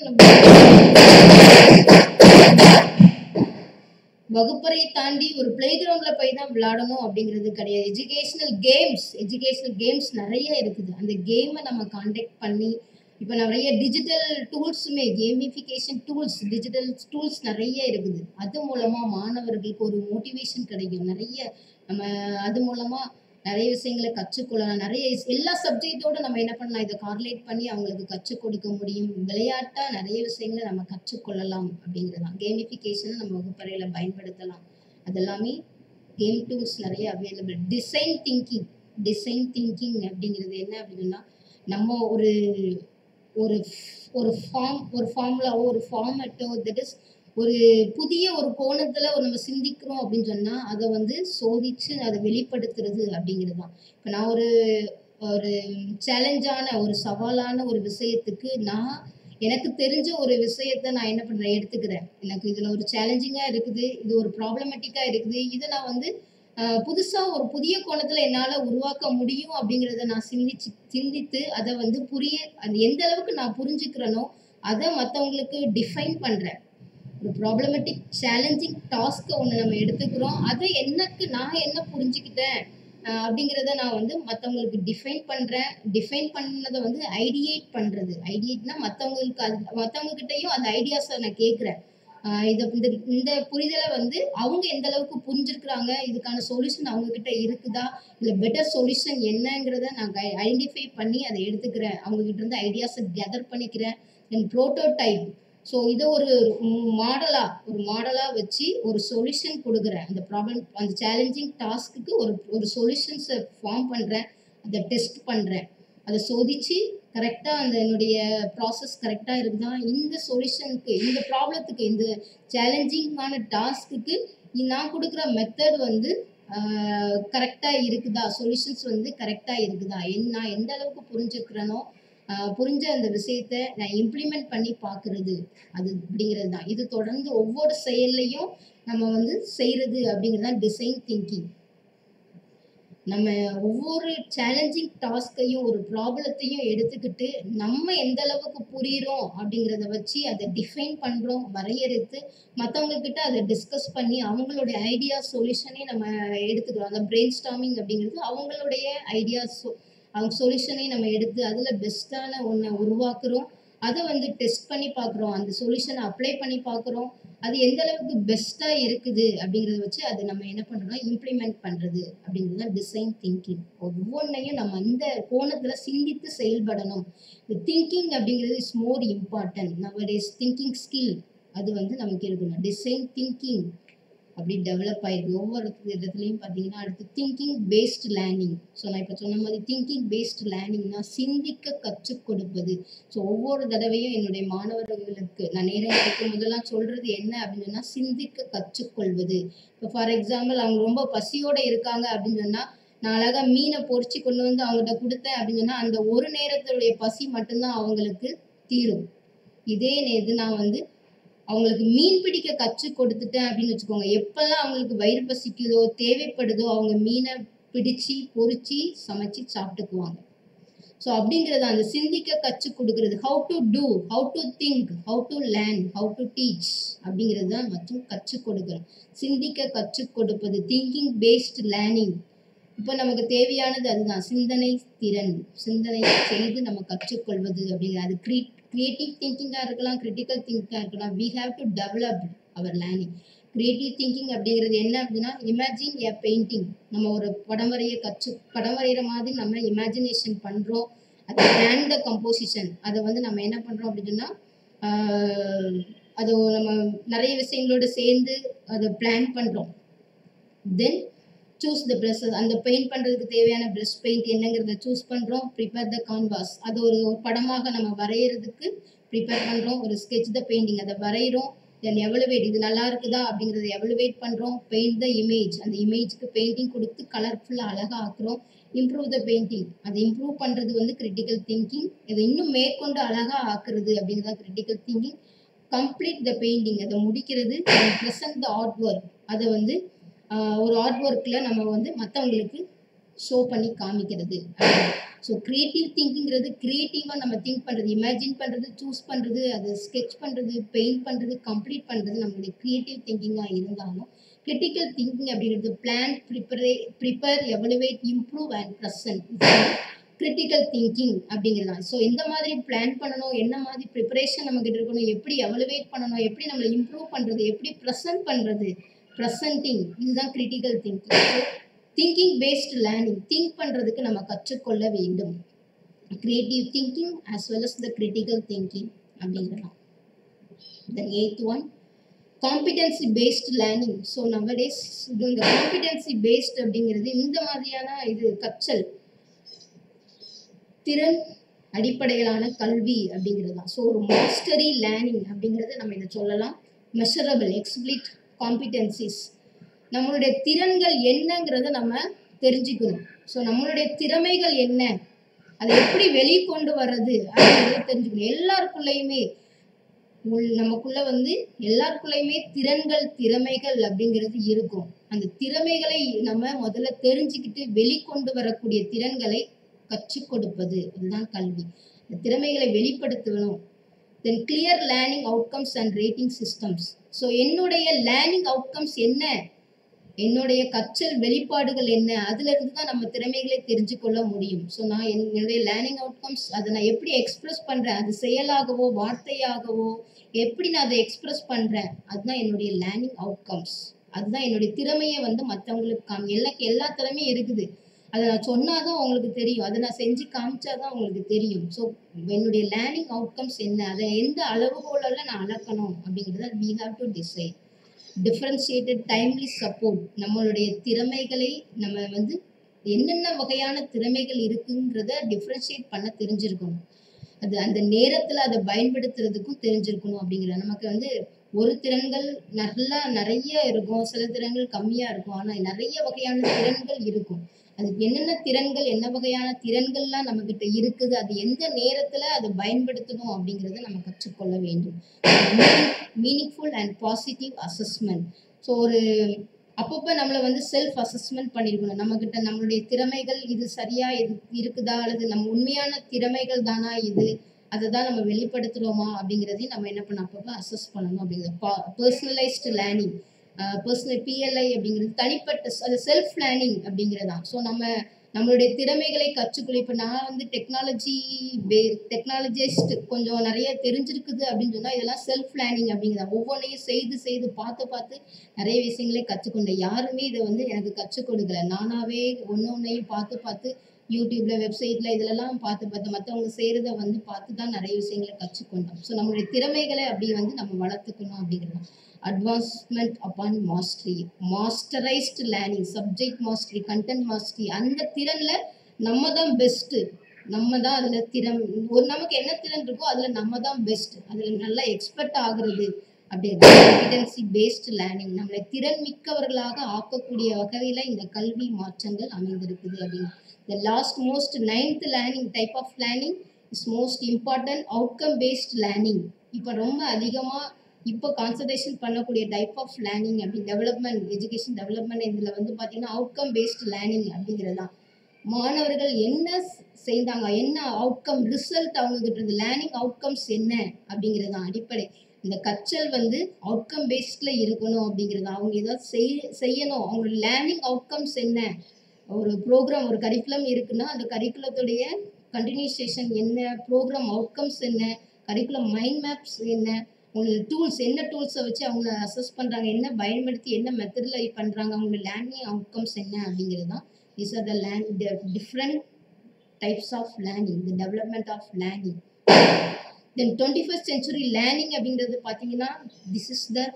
வகுப்பறையை தாண்டி ஒரு பிளே கிரவுண்டில் போய் தான் விளையாடணும் அப்படிங்கிறது கிடையாது எஜுகேஷனல் கேம்ஸ் எஜுகேஷனல் கேம்ஸ் நிறைய இருக்குது அந்த கேமை நம்ம காண்டாக்ட் பண்ணி இப்போ நிறைய டிஜிட்டல் டூல்ஸுமே கேமிஃபிகேஷன் டூல்ஸ் டிஜிட்டல் டூல்ஸ் நிறைய இருக்குது அது மூலமாக மாணவர்களுக்கு ஒரு மோட்டிவேஷன் கிடைக்கும் நிறைய நம்ம அது மூலமாக நிறைய விஷயங்களை கற்றுக்கொள்ளலாம் நிறைய இஸ்- எல்லா சப்ஜெக்டோட நம்ம என்ன பண்ணலாம் இதை கார்லேட் பண்ணி அவங்களுக்கு கற்றுக் கொடுக்க முடியும் விளையாட்டா நிறைய விஷயங்களை நம்ம கற்றுக்கொள்ளலாம் அப்படிங்கிறதான் கேமிஃபிகேஷனை நம்ம வகுப்பறையில் பயன்படுத்தலாம் அதெல்லாமே கேம் டூல்ஸ் நிறைய available design thinking design thinking அப்படிங்கிறது என்ன அப்படின்னா நம்ம ஒரு ஒரு ஒரு ஃபார்ம் ஒரு ஃபார்முலாவோ ஒரு ஃபார்மேட்டோ தட் இஸ் ஒரு புதிய ஒரு கோணத்துல ஒரு நம்ம சிந்திக்கிறோம் அப்படின்னு சொன்னா அதை வந்து சோதிச்சு அதை வெளிப்படுத்துறது அப்படிங்கிறது தான் இப்போ நான் ஒரு ஒரு சேலஞ்சான ஒரு சவாலான ஒரு விஷயத்துக்கு நான் எனக்கு தெரிஞ்ச ஒரு விஷயத்த நான் என்ன பண்றேன் எடுத்துக்கிறேன் எனக்கு இதுல ஒரு சேலஞ்சிங்கா இருக்குது இது ஒரு ப்ராப்ளமேட்டிக்கா இருக்குது இதை நான் வந்து ஆஹ், புதுசா ஒரு புதிய கோணத்துல என்னால உருவாக்க முடியும் அப்படிங்கிறத நான் சிந்திச்சு சிந்தித்து அதை வந்து புரிய அது எந்த அளவுக்கு நான் புரிஞ்சுக்கிறேனோ அதை மற்றவங்களுக்கு டிஃபைன் பண்றேன் ஒரு ப்ராப்ளமேட்டிக் சேலஞ்சிங் டாஸ்க்கை ஒன்று நம்ம எடுத்துக்கிறோம் அதை எனக்கு நான் என்ன புரிஞ்சுக்கிட்டேன் அஹ் அப்படிங்கிறத நான் வந்து மற்றவங்களுக்கு டிஃபைன் பண்ணுறேன் டிஃபைன் பண்ணதை வந்து ஐடியேட் பண்ணுறது ஐடியேட்னா மற்றவங்களுக்கு அது மற்றவங்க கிட்டயும் அந்த ஐடியாஸை நான் கேட்குறேன் இதை இந்த இந்த புரிதலை வந்து அவங்க எந்த அளவுக்கு புரிஞ்சிருக்கிறாங்க இதுக்கான சொல்யூஷன் அவங்க கிட்ட இருக்குதா இல்லை பெட்டர் சொல்யூஷன் என்னங்கிறத நான் ஐடென்டிஃபை பண்ணி அதை எடுத்துக்கிறேன் அவங்க கிட்ட இருந்து ஐடியாஸை கெதர் பண்ணிக்கிறேன் தென் ப்ரோட்டோடைப் ஸோ இதை ஒரு மாடலாக ஒரு மாடலாக வச்சு ஒரு சொல்யூஷன் கொடுக்குறேன் அந்த ப்ராப்ளம் அந்த சேலஞ்சிங் டாஸ்க்குக்கு ஒரு ஒரு சொல்யூஷன்ஸை ஃபார்ம் பண்ணுறேன் அதை டெஸ்ட் பண்ணுறேன் அதை சோதிச்சு கரெக்டாக அந்த என்னுடைய ப்ராசஸ் கரெக்டாக இருக்குதா இந்த சொல்யூஷனுக்கு இந்த ப்ராப்ளத்துக்கு இந்த சேலஞ்சிங்கான டாஸ்க்குக்கு நான் கொடுக்குற மெத்தட் வந்து கரெக்டாக இருக்குதா சொல்யூஷன்ஸ் வந்து கரெக்டாக இருக்குதா என் நான் எந்த அளவுக்கு புரிஞ்சுக்கிறேனோ ஆஹ் புரிஞ்ச அந்த விஷயத்த நான் இம்ப்ளிமெண்ட் பண்ணி பார்க்கறது அது அப்படிங்கிறது தான் இது தொடர்ந்து ஒவ்வொரு செயல்லையும் நம்ம வந்து செய்கிறது அப்படிங்கிறது தான் டிசைன் திங்கிங் நம்ம ஒவ்வொரு சேலஞ்சிங் டாஸ்கையும் ஒரு ப்ராப்ளத்தையும் எடுத்துக்கிட்டு நம்ம எந்த அளவுக்கு புரியுறோம் அப்படிங்கிறத வச்சு அதை டிஃபைன் பண்ணுறோம் வரையறுத்து மற்றவங்க கிட்ட அதை டிஸ்கஸ் பண்ணி அவங்களுடைய ஐடியா சொல்யூஷனே நம்ம எடுத்துக்கிறோம் அந்த பிரெயின் ஸ்டாமிங் அப்படிங்கிறது அவங்களுடைய ஐடியாஸ் அவங்க சொல்யூஷனே நம்ம எடுத்து அதில் பெஸ்ட்டான ஒன்றை உருவாக்குறோம் அதை வந்து டெஸ்ட் பண்ணி பார்க்குறோம் அந்த சொல்யூஷனை அப்ளை பண்ணி பார்க்குறோம் அது எந்த அளவுக்கு பெஸ்ட்டாக இருக்குது அப்படிங்கிறத வச்சு அதை நம்ம என்ன பண்ணுறோம்னா இம்ப்ளிமெண்ட் பண்ணுறது அப்படிங்கிறது தான் டிசைன் திங்கிங் ஒவ்வொன்றையும் நம்ம அந்த கோணத்தில் சிந்தித்து செயல்படணும் இந்த திங்கிங் அப்படிங்கிறது இஸ் மோர் இம்பார்ட்டன்ட் நம்ம திங்கிங் ஸ்கில் அது வந்து நமக்கு இருக்கணும் டிசைன் திங்கிங் அப்படி டெவலப் ஆயிருக்கு ஒவ்வொரு இடத்துலையும் பார்த்தீங்கன்னா அடுத்து திங்கிங் பேஸ்ட் லேர்னிங் ஸோ நான் இப்போ சொன்ன மாதிரி திங்கிங் பேஸ்ட் லேர்னிங்னா சிந்திக்க கற்றுக் கொடுப்பது ஸோ ஒவ்வொரு தடவையும் என்னுடைய மாணவர்களுக்கு நான் நேரம் இருக்கும் போதெல்லாம் சொல்றது என்ன அப்படின்னு சொன்னா சிந்திக்க கற்றுக்கொள்வது இப்போ ஃபார் எக்ஸாம்பிள் அவங்க ரொம்ப பசியோட இருக்காங்க அப்படின்னு சொன்னா நான் அழகா மீனை பொரிச்சு கொண்டு வந்து அவங்ககிட்ட கொடுத்தேன் அப்படின்னு சொன்னா அந்த ஒரு நேரத்துடைய பசி மட்டும்தான் அவங்களுக்கு தீரும் இதே இது நான் வந்து அவங்களுக்கு மீன் பிடிக்க கற்றுக் கொடுத்துட்டேன் அப்படின்னு வச்சுக்கோங்க எப்பெல்லாம் அவங்களுக்கு வயிறு பசிக்குதோ தேவைப்படுதோ அவங்க மீனை பிடிச்சு பொரிச்சு சமைச்சு சாப்பிட்டுக்குவாங்க ஸோ அப்படிங்கிறது அந்த சிந்திக்க கற்றுக் கொடுக்கறது how to do how to think how to learn how to teach அப்படிங்கிறது தான் மற்றும் கற்றுக் கொடுக்கணும் சிந்திக்க கற்றுக் கொடுப்பது திங்கிங் பேஸ்ட் லேர்னிங் இப்போ நமக்கு தேவையானது அதுதான் சிந்தனை திறன் சிந்தனை செய்து நம்ம கற்றுக்கொள்வது அப்படிங்கிறது அது க்ரீ கிரியேட்டிவ் திங்கிங்காக இருக்கலாம் கிரிட்டிக்கல் திங்கிங்காக இருக்கலாம் we have to develop our learning creative thinking அப்படிங்கிறது என்ன அப்படின்னா இமேஜின் எ பெயிண்டிங் நம்ம ஒரு படம் வரைய கற்று படம் வரைகிற மாதிரி நம்ம இமேஜினேஷன் பண்ணுறோம் அது பிளான் த கம்போசிஷன் அதை வந்து நம்ம என்ன பண்ணுறோம் அப்படின்னா ஆஹ், அது நம்ம நிறைய விஷயங்களோட சேர்ந்து அதை பிளான் பண்ணுறோம் தென் சூஸ் த ப்ரெஷஸ் அந்த பெயிண்ட் பண்ணுறதுக்கு தேவையான ப்ரஷ் பெயிண்ட் என்னங்கிறத சூஸ் பண்ணுறோம் ப்ரிப்பேர் த கான்வாஸ் அது ஒரு ஒரு படமாக நம்ம வரைகிறதுக்கு ப்ரிப்பேர் பண்ணுறோம் ஒரு sketch த பெயிண்டிங் அதை வரைகிறோம் தென் எவலுவேட் இது நல்லா இருக்குதா அப்படிங்கிறத எவலுவேட் பண்ணுறோம் பெயிண்ட் த இமேஜ் அந்த இமேஜ்க்கு பெயிண்டிங் கொடுத்து கலர்ஃபுல்லாக அழகாக ஆக்குறோம் இம்ப்ரூவ் த பெயிண்டிங் அதை இம்ப்ரூவ் பண்ணுறது வந்து கிரிட்டிக்கல் திங்கிங் இதை இன்னும் மேற்கொண்டு அழகாக ஆக்குறது அப்படிங்கிறது critical thinking complete the painting அதை முடிக்கிறது ப்ரெசன்ட் த ஆர்ட் ஒர்க் அதை வந்து ஆஹ், ஒரு ஆர்ட் ஒர்க்கில் நம்ம வந்து மற்றவங்களுக்கு ஷோ பண்ணி காமிக்கிறது ஸோ க்ரியேட்டிவ் திங்கிங்கிறது க்ரியேட்டிவாக நம்ம திங்க் பண்ணுறது இமேஜின் பண்ணுறது சூஸ் பண்ணுறது அதை ஸ்கெட்ச் பண்ணுறது பெயிண்ட் பண்ணுறது கம்ப்ளீட் பண்ணுறது நம்மளுடைய க்ரியேட்டிவ் திங்கிங்காக இருந்தாலும் கிரிட்டிக்கல் திங்கிங் அப்படிங்கிறது plan prepare prepare evaluate improve and present critical thinking அப்படிங்கிறது ஸோ எந்த மாதிரி பிளான் பண்ணணும் என்ன மாதிரி ப்ரிப்பரேஷன் நம்மகிட்ட இருக்கணும் எப்படி எவலுவேட் பண்ணணும் எப்படி நம்மளை இம்ப்ரூவ் பண்ணுறது எப்படி ப்ரெசன்ட் பண்ணுறது ப்ரெசன்டிங் இதுதான் critical thinking so thinking based learning think பண்ணுறதுக்கு நம்ம கற்றுக்கொள்ள வேண்டும் creative thinking as well as the critical thinking அப்படிங்கிறலாம் then eighth one competency based learning so nowadays இது இந்த காம்பிடென்சி பேஸ்ட் அப்படிங்கிறது இந்த மாதிரியான இது கற்றல் திறன் அடிப்படையிலான கல்வி அப்படிங்கிறது தான் ஸோ ஒரு மாஸ்டரி லேர்னிங் அப்படிங்கிறது நம்ம இதை சொல்லலாம் மெஷரபிள் எக்ஸ்பிளிட் காம்பிடென்சிஸ் நம்மளுடைய திறன்கள் என்னங்கிறத நம்ம தெரிஞ்சுக்கணும் ஸோ நம்மளுடைய திறமைகள் என்ன அதை எப்படி வெளிக்கொண்டு வர்றது அப்படிங்கிறத தெரிஞ்சுக்கணும் எல்லாருக்குள்ளேயுமே உள் நமக்குள்ள வந்து எல்லாருக்குள்ளேயுமே திறன்கள் திறமைகள் அப்படிங்கிறது இருக்கும் அந்த திறமைகளை நம்ம முதல்ல தெரிஞ்சுக்கிட்டு வெளிக்கொண்டு வரக்கூடிய திறன்களை கற்றுக் கொடுப்பது அதுதான் கல்வி இந்த திறமைகளை வெளிப்படுத்தணும் then clear learning outcomes and rating systems so என்னுடைய லேர்னிங் அவுட்கம்ஸ் என்ன என்னுடைய கற்றல் வெளிப்பாடுகள் என்ன அதுல இருந்து தான் நம்ம திறமைகளை தெரிஞ்சு கொள்ள முடியும் ஸோ நான் என்- என்னுடைய லேர்னிங் அவுட்கம்ஸ் அதை நான் எப்படி எக்ஸ்பிரஸ் பண்றேன் அது செயலாகவோ வார்த்தையாகவோ எப்படி நான் அதை எக்ஸ்பிரஸ் பண்றேன் அதுதான் என்னுடைய லேர்னிங் அவுட்கம்ஸ் அதுதான் என்னுடைய திறமையை வந்து மற்றவங்களுக்கு காமி எனக்கு எல்லா திறமையும் இருக்குது அதை நான் சொன்னாதான் உங்களுக்கு தெரியும் அதை நான் செஞ்சு காமிச்சாதான் உங்களுக்கு தெரியும் ஸோ என்னுடைய லேர்னிங் அவுட்கம்ஸ் என்ன அதை எந்த அளவுகோலில் நான் அளக்கணும் அப்படிங்கிறத we have to decide differentiated timely support நம்மளுடைய திறமைகளை நம்ம வந்து என்னென்ன வகையான திறமைகள் இருக்குங்கிறத டிஃப்ரென்ஷியேட் பண்ண தெரிஞ்சிருக்கணும் அது அந்த நேரத்தில் அதை பயன்படுத்துறதுக்கும் தெரிஞ்சிருக்கணும் அப்படிங்கிற நமக்கு வந்து ஒரு திறன்கள் நல்லா நிறைய இருக்கும் சில திறன்கள் கம்மியாக இருக்கும் ஆனால் நிறைய வகையான திறன்கள் இருக்கும் அதுக்கு என்னென்ன திறன்கள் என்ன வகையான திறன்கள்லாம் நம்மக்கிட்ட இருக்குது அது எந்த நேரத்தில் அதை பயன்படுத்தணும் அப்படிங்கிறத நம்ம கற்றுக்கொள்ள வேண்டும் meaningful and positive assessment so ஒரு அப்பப்போ நம்மளை வந்து செல்ஃப் அசஸ்மெண்ட் பண்ணியிருக்கணும் நம்மக்கிட்ட நம்மளுடைய திறமைகள் இது சரியா இது இருக்குதா அல்லது நம்ம உண்மையான திறமைகள் தானா இது அதை தான் நம்ம வெளிப்படுத்துகிறோமா அப்படிங்கிறதையும் நம்ம என்ன பண்ண அப்பப்போ அசஸ் பண்ணணும் அப்படிங்கிறது பர்சனலைஸ்டு லேர்னிங் பர்சனல் பிஎல்ஐ அப்படிங்கிறது தனிப்பட்ட அது செல்ஃப் லேர்னிங் அப்படிங்கிறதான் ஸோ நம்ம நம்மளுடைய திறமைகளை கற்றுக்கொள்ள இப்போ நான் வந்து டெக்னாலஜி பே டெக்னாலஜிஸ்ட் கொஞ்சம் நிறைய தெரிஞ்சிருக்குது அப்படின்னு சொன்னால் இதெல்லாம் செல்ஃப் லேர்னிங் அப்படிங்கிறதா ஒவ்வொன்றையும் செய்து செய்து பார்த்து பார்த்து நிறைய விஷயங்களை கற்றுக்கொண்டேன் யாருமே இதை வந்து எனக்கு கற்றுக் கொடுக்கல நானாவே ஒன்று ஒன்றையும் பார்த்து பார்த்து யூடியூப்ல வெப்சைட்ல இதுலலாம் பார்த்து பார்த்து மற்றவங்க செய்கிறத வந்து பார்த்து தான் நிறைய விஷயங்களை கற்றுக்கொண்டோம் ஸோ நம்மளுடைய திறமைகளை அப்படி வந்து நம்ம வளர்த்துக்கணும் அப்படிங்கிறது advancement upon mastery masterised learning subject mastery content mastery அந்த திறனில் நம்ம தான் பெஸ்ட்டு நம்ம தான் அதில் திறன் ஒரு நமக்கு என்ன திறன் இருக்கோ அதில் நம்ம தான் பெஸ்ட் அதில் நல்லா எக்ஸ்பர்ட் ஆகுறது அப்படி காம்பிடன்சி பேஸ்டு லேர்னிங் நம்மளை திறன் மிக்கவர்களாக ஆக்கக்கூடிய வகையில் இந்த கல்வி மாற்றங்கள் அமைந்திருக்குது அப்படின்னு the last most ninth learning type of learning is most important outcome based learning இப்போ ரொம்ப அதிகமாக இப்போ கான்சன்ட்ரேஷன் பண்ணக்கூடிய டைப் ஆஃப் லேர்னிங் அப்படி டெவலப்மெண்ட் எஜுகேஷன் டெவலப்மெண்ட் இதில் வந்து பார்த்தீங்கன்னா அவுட்கம் பேஸ்ட் லேர்னிங் அப்படிங்கிறது தான் மாணவர்கள் என்ன செய்தாங்க என்ன அவுட்கம் ரிசல்ட் அவங்க கிட்ட இருந்து லேர்னிங் அவுட்கம்ஸ் என்ன அப்படிங்கிறது தான் அடிப்படை இந்த கற்றல் வந்து அவுட்கம் பேஸ்டில் இருக்கணும் அப்படிங்கிறது அவங்க ஏதாவது செய் செய்யணும் அவங்களோட லேர்னிங் அவுட்கம்ஸ் என்ன ஒரு ப்ரோக்ராம் ஒரு கரிக்குலம் இருக்குன்னா அந்த கரிக்குலத்துடைய கண்டினியூசேஷன் என்ன ப்ரோக்ராம் அவுட்கம்ஸ் என்ன கரிக்குலம் மைண்ட் மேப்ஸ் என்ன உங்களோட டூல்ஸ் என்ன டூல்ஸை வச்சு அவங்க அசஸ் பண்ணுறாங்க என்ன பயன்படுத்தி என்ன மெத்தடில் பண்ணுறாங்க அவங்களோட லேர்னிங் அவுட்கம்ஸ் என்ன அப்படிங்கிறது தான் these are the land the different types of learning the development of learning then 21st century learning அப்படிங்கிறது பார்த்தீங்கன்னா this is the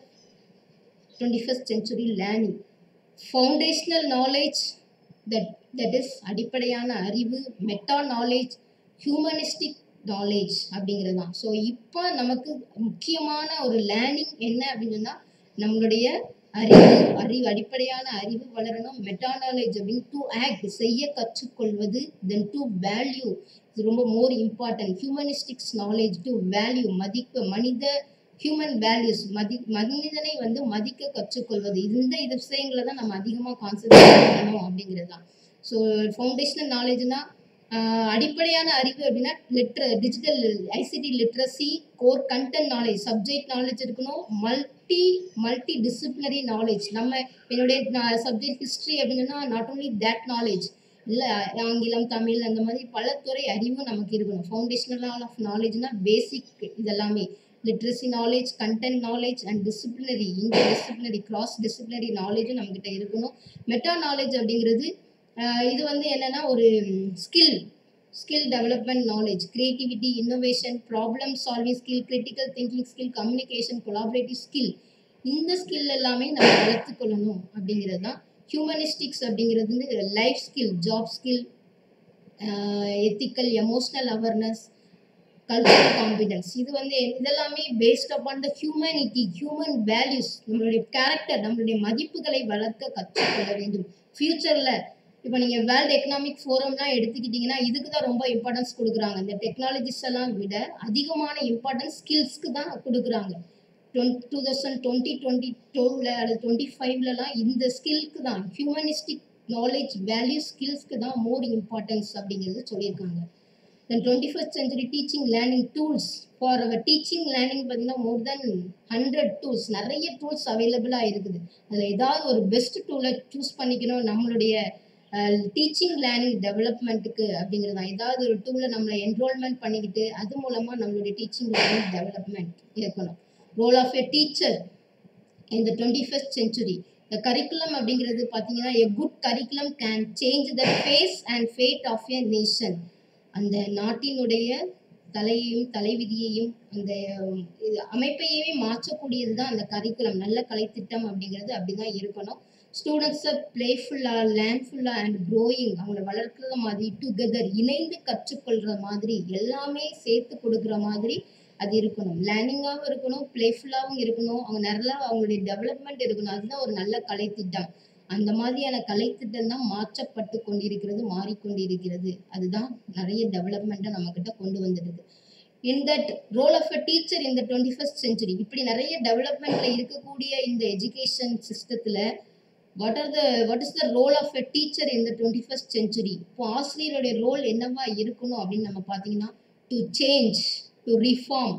21st century learning foundational knowledge that that is அடிப்படையான அறிவு மெட்டா நாலேஜ் ஹியூமனிஸ்டிக் நாலேஜ் அப்படிங்கிறது தான் so இப்போ நமக்கு முக்கியமான ஒரு லேர்னிங் என்ன அப்படின்னு சொன்னால் நம்மளுடைய அறிவு அறிவு அடிப்படையான அறிவு வளரணும் மெட்டா நாலேஜ் அப்படின்னு டு ஆக்ட் செய்ய கற்றுக்கொள்வது தென் டு வேல்யூ இது ரொம்ப more important humanistics knowledge to value மதிப்பு மனித ஹியூமன் வேல்யூஸ் மதி மனிதனை வந்து மதிக்க கற்றுக்கொள்வது இந்த இது விஷயங்களை தான் நம்ம அதிகமாக கான்சன்ட்ரேட் பண்ணணும் அப்படிங்கிறது தான் ஸோ ஃபவுண்டேஷனல் நாலேஜ்னா அடிப்படையான அறிவு அப்படின்னா லிட்ர digital ICT literacy core content knowledge subject knowledge இருக்கணும் மல்டி மல்டி டிசிப்ளினரி நாலேஜ் நம்ம என்னுடைய சப்ஜெக்ட் ஹிஸ்ட்ரி அப்படின்னா நாட் ஓன்லி தேட் நாலேஜ் இல்லை ஆங்கிலம் தமிழ் அந்த மாதிரி பல துறை அறிவும் நமக்கு இருக்கணும் ஃபவுண்டேஷனல் ஆஃப் நாலேஜ்னா பேசிக் இதெல்லாமே literacy knowledge content knowledge and disciplinary interdisciplinary cross disciplinary நாலேஜும் நம்மக்கிட்ட இருக்கணும் மெட்டா நாலேஜ் அப்படிங்கிறது ஆஹ் இது வந்து என்னன்னா ஒரு skill skill development knowledge creativity innovation problem solving skill critical thinking skill communication collaborative skill இந்த ஸ்கில் எல்லாமே நம்ம வளர்த்துக்கொள்ளணும் அப்படிங்கிறது தான் ஹியூமனிஸ்டிக்ஸ் அப்படிங்கிறது வந்து life skill job skill ethical emotional awareness cultural competence இது வந்து இதெல்லாமே based upon the humanity human values நம்மளுடைய கேரக்டர் நம்மளுடைய மதிப்புகளை வளர்க்க கற்றுக்கொள்ள வேண்டும் ஃப்யூச்சரில் இப்போ நீங்கள் வேர்ல்டு எக்கனாமிக் ஃபோரம்லாம் எடுத்துக்கிட்டிங்கன்னா இதுக்கு தான் ரொம்ப இம்பார்ட்டன்ஸ் கொடுக்குறாங்க இந்த டெக்னாலஜிஸ் எல்லாம் விட அதிகமான இம்பார்ட்டன்ஸ் ஸ்கில்ஸ்க்கு தான் கொடுக்குறாங்க twenty two thousand twenty twenty டூவில் அல்லது டுவெண்ட்டி ஃபைவ்லலாம் இந்த ஸ்கில்க்கு தான் ஹியூமனிஸ்டிக் நாலேஜ் வேல்யூ ஸ்கில்ஸ்க்கு தான் மோர் இம்பார்ட்டன்ஸ் அப்படிங்கிறது சொல்லியிருக்காங்க then twenty first century teaching learning tools for our teaching learning பார்த்தீங்கன்னா மோர் தென் ஹண்ட்ரட் டூல்ஸ் நிறைய டூல்ஸ் அவைலபிளாக இருக்குது அதில் ஏதாவது ஒரு பெஸ்ட் டூலை சூஸ் பண்ணிக்கணும் நம்மளுடைய டீச்சிங் லேர்னிங் டெவலப்மெண்ட்டுக்கு அப்படிங்கிறது தான் ஏதாவது ஒரு டூலை நம்மளை என்ரோல்மெண்ட் பண்ணிக்கிட்டு அது மூலமாக நம்மளுடைய டீச்சிங் லேர்னிங் டெவலப்மெண்ட் இருக்கணும் ரோல் ஆஃப் எ டீச்சர் இந்த டுவெண்ட்டி ஃபஸ்ட் சென்ச்சுரி இந்த கரிக்குலம் அப்படிங்கிறது பார்த்தீங்கன்னா a good curriculum can change the face and fate of a nation அந்த நாட்டினுடைய தலையையும் தலைவிதியையும் அந்த இது அமைப்பையுமே மாற்றக்கூடியது தான் அந்த கரிக்குலம் நல்ல கலைத்திட்டம் அப்படிங்கிறது அப்படிதான் இருக்கணும் ஸ்டூடெண்ட்ஸை பிளேஃபுல்லாக லேண்ட்ஃபுல்லாக அண்ட் க்ரோயிங் அவங்கள வளர்க்குற மாதிரி டுகெதர் இணைந்து கற்றுக்கொள்கிற மாதிரி எல்லாமே சேர்த்து கொடுக்குற மாதிரி அது இருக்கணும் லேர்னிங்காகவும் இருக்கணும் பிளேஃபுல்லாகவும் இருக்கணும் அவங்க நல்லா அவங்களுடைய டெவலப்மெண்ட் இருக்கணும் அதுதான் ஒரு நல்ல கலைத்திட்டம் அந்த மாதிரியான கலைத்திட்டம் தான் மாற்றப்பட்டு கொண்டிருக்கிறது மாறிக்கொண்டிருக்கிறது அதுதான் நிறைய டெவலப்மெண்ட்டை நம்மக்கிட்ட கொண்டு வந்துடுது in that role of a teacher இந்த டுவெண்ட்டி ஃபஸ்ட் சென்ச்சுரி இப்படி நிறைய டெவலப்மெண்ட்டில் இருக்கக்கூடிய இந்த எஜுகேஷன் சிஸ்டத்தில் what are the what is the role of a teacher இந்த டுவெண்ட்டி ஃபஸ்ட் சென்ச்சுரி இப்போ ஆசிரியருடைய ரோல் என்னவா இருக்கணும் அப்படின்னு நம்ம பார்த்தீங்கன்னா to change to reform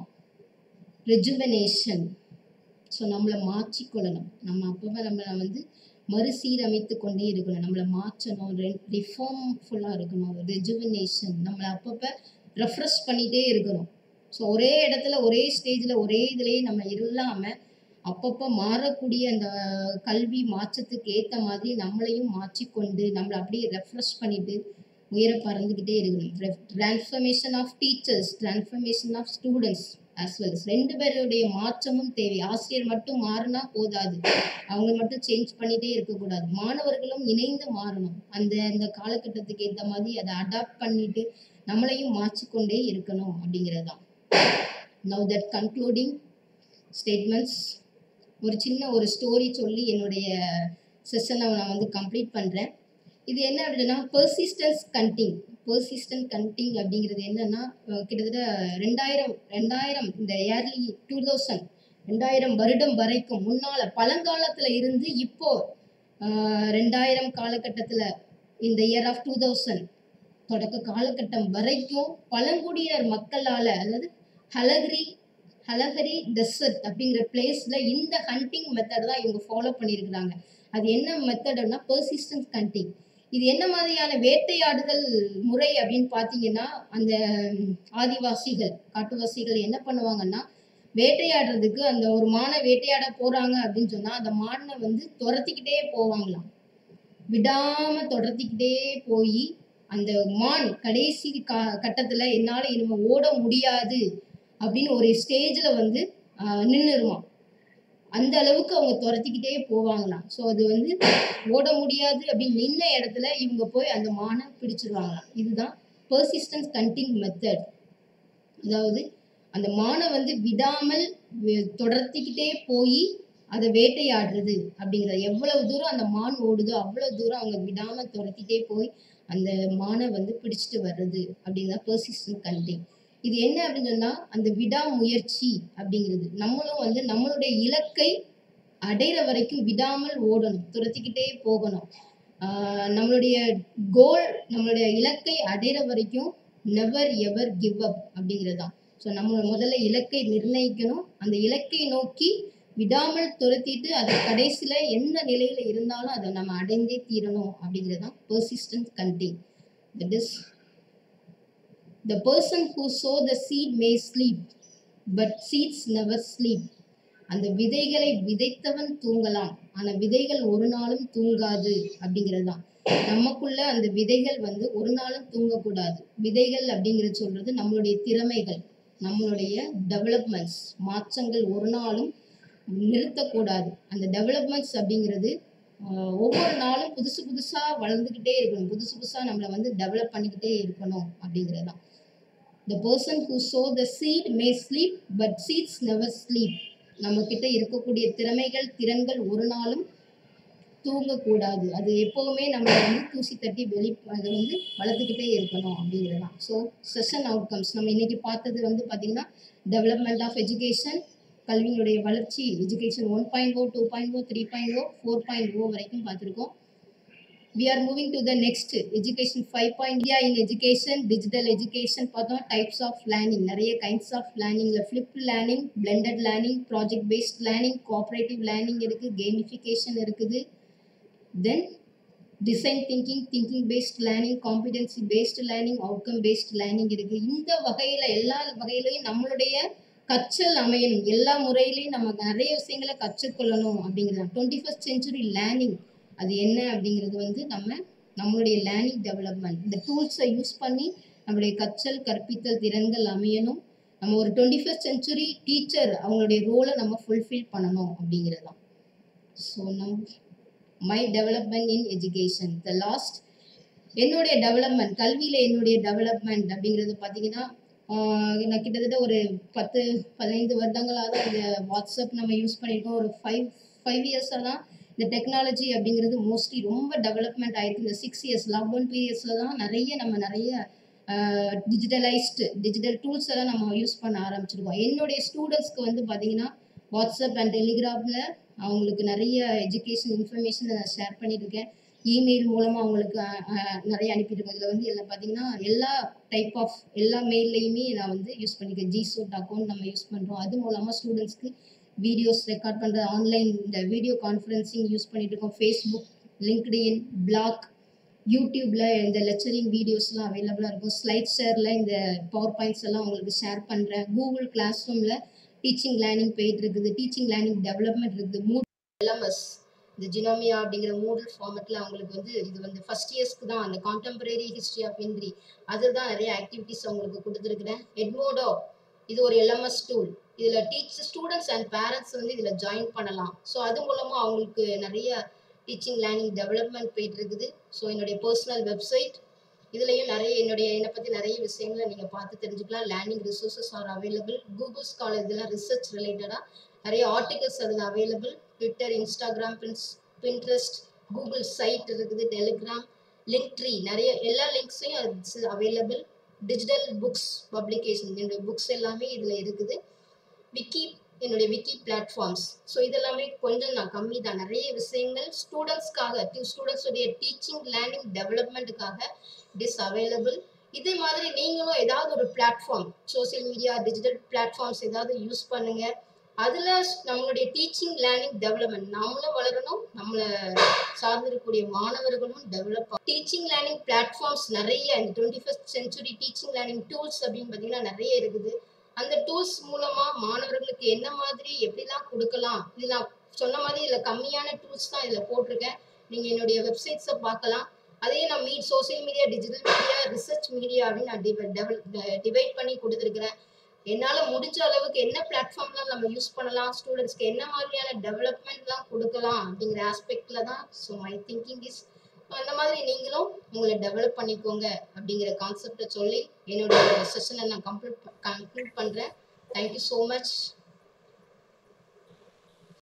rejuvenation so நம்மளை மாற்றிக்கொள்ளணும் நம்ம அப்போவே நம்மளை வந்து மறுசீரமைத்து கொண்டே இருக்கணும் நம்மளை மாற்றணும் ரிஃபார்ம்ஃபுல்லாக இருக்கணும் ரெஜுவனேஷன் நம்மளை அப்பப்போ ரெஃப்ரெஷ் பண்ணிகிட்டே இருக்கணும் ஸோ ஒரே இடத்துல ஒரே ஸ்டேஜில் ஒரே இதுலேயே நம்ம இல்லாமல் அப்பப்போ மாறக்கூடிய அந்த கல்வி மாற்றத்துக்கு ஏற்ற மாதிரி நம்மளையும் மாற்றிக்கொண்டு நம்மளை அப்படியே ரெஃப்ரெஷ் பண்ணிட்டு உயர பறந்துக்கிட்டே இருக்கணும் transformation of teachers transformation of students as well ரெண்டு பேருடைய மாற்றமும் தேவை ஆசிரியர் மட்டும் மாறினா போதாது அவங்க மட்டும் சேஞ்ச் பண்ணிட்டே இருக்கக்கூடாது மாணவர்களும் இணைந்து மாறணும் அந்த அந்த காலகட்டத்துக்கு ஏற்ற மாதிரி அதை அடாப்ட் பண்ணிட்டு நம்மளையும் மாற்றிக்கொண்டே இருக்கணும் அப்படிங்கிறது தான் நவ் தட் கன்க்ளூடிங் ஸ்டேட்மெண்ட்ஸ் ஒரு சின்ன ஒரு ஸ்டோரி சொல்லி என்னுடைய செஷனை நான் வந்து கம்ப்ளீட் பண்ணுறேன் இது என்ன அப்படின்னா பெர்சிஸ்டன்ஸ் கண்டிங் பெர்சிஸ்டன்ட் கண்டிங் அப்படிங்கிறது என்னன்னா கிட்டத்தட்ட ரெண்டாயிரம் ரெண்டாயிரம் இந்த இயர்லி டூ தௌசண்ட் ரெண்டாயிரம் வருடம் வரைக்கும் முன்னால் பழங்காலத்தில் இருந்து இப்போ ரெண்டாயிரம் காலகட்டத்தில் இந்த இயர் ஆஃப் டூ தௌசண்ட் தொடக்க காலகட்டம் வரைக்கும் பழங்குடியினர் மக்களால் அதாவது ஹலகிரி ஹலஹரி டெசர்ட் அப்படிங்கிற பிளேஸில் இந்த ஹண்டிங் மெத்தட் தான் இவங்க ஃபாலோ பண்ணியிருக்கிறாங்க அது என்ன மெத்தட்னா பெர்சிஸ்டன்ஸ் ஹண்டிங் இது என்ன மாதிரியான வேட்டையாடுதல் முறை அப்படின்னு பார்த்தீங்கன்னா அந்த ஆதிவாசிகள் காட்டுவாசிகள் என்ன பண்ணுவாங்கன்னா வேட்டையாடுறதுக்கு அந்த ஒரு மானை வேட்டையாட போறாங்க அப்படின்னு சொன்னா அந்த மானை வந்து துரத்திக்கிட்டே போவாங்களாம் விடாம துரத்திக்கிட்டே போய் அந்த மான் கடைசி கா கட்டத்துல என்னால இனிமே ஓட முடியாது அப்படின்னு ஒரு ஸ்டேஜில் வந்து நின்றுருவான் அந்த அளவுக்கு அவங்க துரத்திக்கிட்டே போவாங்களாம் ஸோ அது வந்து ஓட முடியாது அப்படின்னு நின்ன இடத்துல இவங்க போய் அந்த மானை பிடிச்சிருவாங்களாம் இதுதான் பெர்சிஸ்டன்ஸ் கண்டிங் மெத்தட் அதாவது அந்த மானை வந்து விடாமல் தொடர்த்திக்கிட்டே போய் அதை வேட்டையாடுறது அப்படிங்கிறது எவ்வளவு தூரம் அந்த மான் ஓடுதோ அவ்வளோ தூரம் அவங்க விடாமல் துரத்திட்டே போய் அந்த மானை வந்து பிடிச்சிட்டு வர்றது அப்படிங்கிறத பெர்சிஸ்டன்ட் கண்டிங் இது என்ன அப்படின்னு சொன்னா அந்த விடாமுயற்சி அப்படிங்கிறது நம்மளும் வந்து நம்மளுடைய இலக்கை அடையிற வரைக்கும் விடாமல் ஓடணும் துரத்திக்கிட்டே போகணும் நம்மளுடைய கோல் நம்மளுடைய இலக்கை அடையிற வரைக்கும் நெவர் எவர் கிவ் அப் அப்படிங்கிறது தான் ஸோ நம்ம முதல்ல இலக்கை நிர்ணயிக்கணும் அந்த இலக்கை நோக்கி விடாமல் துரத்திட்டு அது கடைசியில் எந்த நிலையில் இருந்தாலும் அதை நம்ம அடைந்தே தீரணும் அப்படிங்கிறது தான் persistent counting that is The person who sow the seed may sleep, but seeds never sleep. அந்த விதைகளை விதைத்தவன் தூங்கலாம் ஆனா விதைகள் ஒரு நாளும் தூங்காது அப்படிங்கிறது தான் நமக்குள்ள அந்த விதைகள் வந்து ஒரு நாளும் தூங்கக்கூடாது விதைகள் அப்படிங்கிறது சொல்றது நம்மளுடைய திறமைகள் நம்மளுடைய டெவலப்மெண்ட்ஸ் மாற்றங்கள் ஒரு நாளும் நிறுத்தக்கூடாது அந்த டெவலப்மெண்ட்ஸ் அப்படிங்கிறது ஒவ்வொரு நாளும் புதுசு புதுசாக வளர்ந்துக்கிட்டே இருக்கணும் புதுசு புதுசாக நம்மளை வந்து டெவலப் பண்ணிக்கிட்டே இருக்கணும் அப்படிங்கிறது தான் the person who sow the seed may sleep but seeds never sleep நம்மக்கிட்ட இருக்கக்கூடிய திறமைகள் திறன்கள் ஒரு நாளும் தூங்கக்கூடாது அது எப்போவுமே நம்ம வந்து தூசி தட்டி வெளி அதை வந்து வளர்த்துக்கிட்டே இருக்கணும் அப்படிங்கிறது தான் ஸோ செஷன் அவுட்கம்ஸ் நம்ம இன்னைக்கு பார்த்தது வந்து பார்த்திங்கன்னா டெவலப்மெண்ட் ஆஃப் எஜுகேஷன் கல்வியினுடைய வளர்ச்சி எஜுகேஷன் ஒன் பாயிண்ட் ஓ டூ பாயிண்ட் ஓ three point O four point O வரைக்கும் பார்த்துருக்கோம் we are moving to the next education 5 point India in education digital education பார்த்தோம் types of learning நிறைய kinds of learningல flipped learning blended learning project based learning cooperative learning இருக்கு gamification இருக்குது then design thinking thinking based learning competency based learning outcome based learning இருக்கு இந்த வகையில எல்லா வகையிலையும் நம்மளுடைய கற்றல் அமையணும் எல்லா முறையிலையும் நம்ம நிறைய விஷயங்களை கற்றுக்கொள்ளணும் அப்படிங்கிறது டுவெண்ட்டி ஃபஸ்ட் செஞ்சுரி லேர்னிங் அது என்ன அப்படிங்கிறது வந்து நம்ம நம்மளுடைய லேர்னிங் டெவலப்மெண்ட் இந்த டூல்ஸை யூஸ் பண்ணி நம்மளுடைய கற்றல் கற்பித்தல் திறன்கள் அமையணும் நம்ம ஒரு டுவெண்ட்டி ஃபஸ்ட் செஞ்சுரி டீச்சர் அவங்களுடைய ரோலை நம்ம ஃபுல்ஃபில் பண்ணணும் அப்படிங்கிறது தான் ஸோ நம் my development in education the last என்னுடைய டெவலப்மெண்ட் கல்வியில் என்னுடைய டெவலப்மெண்ட் அப்படிங்கிறது பார்த்தீங்கன்னா ஆஹ் நான் கிட்டத்தட்ட ஒரு பத்து பதினைந்து வருடங்களாக தான் இந்த வாட்ஸ்அப் நம்ம யூஸ் பண்ணியிருக்கோம் ஒரு ஃபைவ் ஃபைவ் இயர்ஸாக தான் இந்த டெக்னாலஜி அப்படிங்கிறது மோஸ்ட்லி ரொம்ப டெவலப்மெண்ட் ஆயிருக்கு இந்த சிக்ஸ் இயர்ஸ் லாக்டவுன் பீரியட்ஸில் தான் நிறைய நம்ம நிறைய டிஜிட்டலைஸ்டு டிஜிட்டல் டூல்ஸ் எல்லாம் நம்ம யூஸ் பண்ண ஆரம்பிச்சிருக்கோம் என்னுடைய ஸ்டூடெண்ட்ஸ்க்கு வந்து பார்த்தீங்கன்னா வாட்ஸ்அப் அண்ட் டெலிகிராமில் அவங்களுக்கு நிறைய எஜுகேஷன் இன்ஃபர்மேஷன் நான் ஷேர் பண்ணியிருக்கேன் இமெயில் மூலமாக அவங்களுக்கு அஹ், அஹ், நிறைய அனுப்பியிருக்கேன் இதில் வந்து எல்லாம் பார்த்தீங்கன்னா எல்லா டைப் ஆஃப் எல்லா மெயில்லையுமே நான் வந்து யூஸ் பண்ணியிருக்கேன் ஜிசோட் அக்கௌண்ட் நம்ம யூஸ் பண்ணுறோம் அது மூலமாக ஸ்டூடெண்ட்ஸ்க்கு வீடியோஸ் ரெக்கார்ட் பண்ணுறது ஆன்லைன் இந்த வீடியோ கான்ஃபரன்சிங் யூஸ் பண்ணிட்டு இருக்கோம் ஃபேஸ்புக் லிங்க்டின் பிளாக் யூடியூப்ல இந்த லெக்சரிங் வீடியோஸ்லாம் அவைலபிளாக இருக்கும் ஸ்லைட் ஷேரில் இந்த பவர் பாயிண்ட்ஸ் எல்லாம் உங்களுக்கு ஷேர் பண்ணுறேன் கூகுள் கிளாஸ் ரூமில் டீச்சிங் லேர்னிங் போயிட்டு இருக்குது டீச்சிங் லேர்னிங் டெவலப்மெண்ட் இருக்குது மூட் எல்எம்எஸ் இந்த ஜினோமியா அப்படிங்கிற மூடல் ஃபார்மெட்டில் அவங்களுக்கு வந்து இது வந்து ஃபர்ஸ்ட் இயர்ஸ்க்கு தான் அந்த கான்டெம்பரரி ஹிஸ்ட்ரி ஆஃப் இந்திரி அதில் தான் நிறைய ஆக்டிவிட்டிஸ் அவங்களுக்கு கொடுத்துருக்குறேன் எட்மோடோ இது ஒரு எல்எம்எஸ் டூல் இதில் டீச்சர் ஸ்டூடெண்ட்ஸ் அண்ட் பேரண்ட்ஸ் வந்து இதில் ஜாயின் பண்ணலாம் ஸோ அது மூலமாக அவங்களுக்கு நிறைய டீச்சிங் லேர்னிங் டெவலப்மெண்ட் போயிட்டு இருக்குது ஸோ என்னுடைய பர்சனல் வெப்சைட் இதுலேயும் நிறைய என்னுடைய என்னை பற்றி நிறைய விஷயங்களை நீங்கள் பார்த்து தெரிஞ்சுக்கலாம் learning resources are available Google Scholar இதெல்லாம் ரிசர்ச் ரிலேட்டடாக நிறைய ஆர்டிகல்ஸ் அதில் available Twitter Instagram pins Pinterest Google site இருக்குது டெலிகிராம் லிங்க் ட்ரீ நிறைய எல்லா லிங்க்ஸையும் அவைலபிள் டிஜிட்டல் புக்ஸ் பப்ளிகேஷன் என்னுடைய புக்ஸ் எல்லாமே இதில் இருக்குது விக்கி என்னுடைய விக்கி பிளாட்ஃபார்ம்ஸ் ஸோ இதெல்லாமே கொஞ்சம் நான் கம்மி தான் நிறைய விஷயங்கள் ஸ்டூடெண்ட்ஸ்க்காக ஸ்டூடெண்ட்ஸுடைய டீச்சிங் லேர்னிங் டெவலப்மெண்ட்டுக்காக இட் இஸ் அவைலபிள் இதே மாதிரி நீங்களும் ஏதாவது ஒரு platform social media digital platforms ஏதாவது யூஸ் பண்ணுங்க அதில் நம்மளுடைய டீச்சிங் லேர்னிங் டெவலப்மெண்ட் நாமளும் வளரணும் நம்மளை சார்ந்திருக்கக்கூடிய மாணவர்களும் டெவலப் டீச்சிங் லேர்னிங் பிளாட்ஃபார்ம்ஸ் நிறைய இந்த twenty first century teaching learning tools அப்படின்னு பார்த்தீங்கன்னா நிறைய இருக்குது அந்த டூல்ஸ் மூலமா மாணவர்களுக்கு என்ன மாதிரி எப்படிலாம் கொடுக்கலாம் இது நான் சொன்ன மாதிரி இதில் கம்மியான டூல்ஸ் தான் இதில் போட்டிருக்கேன் நீங்கள் என்னுடைய வெப்சைட்ஸை பார்க்கலாம் அதையே நான் meet social media digital media research media அப்படின்னு நான் டிவை டெவல் டிவைட் பண்ணி கொடுத்துருக்குறேன் என்னால் முடிஞ்ச அளவுக்கு என்ன பிளாட்ஃபார்ம்லாம் நம்ம யூஸ் பண்ணலாம் ஸ்டூடெண்ட்ஸ்க்கு என்ன மாதிரியான டெவலப்மெண்ட்லாம் கொடுக்கலாம் அப்படிங்கிற ஆஸ்பெக்டில் தான் ஸோ மை திங்கிங் இஸ் அந்த மாதிரி நீங்களும் உங்களை டெவலப் பண்ணிக்கோங்க அப்படிங்கிற கான்செப்டை சொல்லி என்னுடைய செஷனை நான் கம்ப்ளீட் கன்க்ளூட் பண்ணுறேன் தேங்க்யூ ஸோ மச்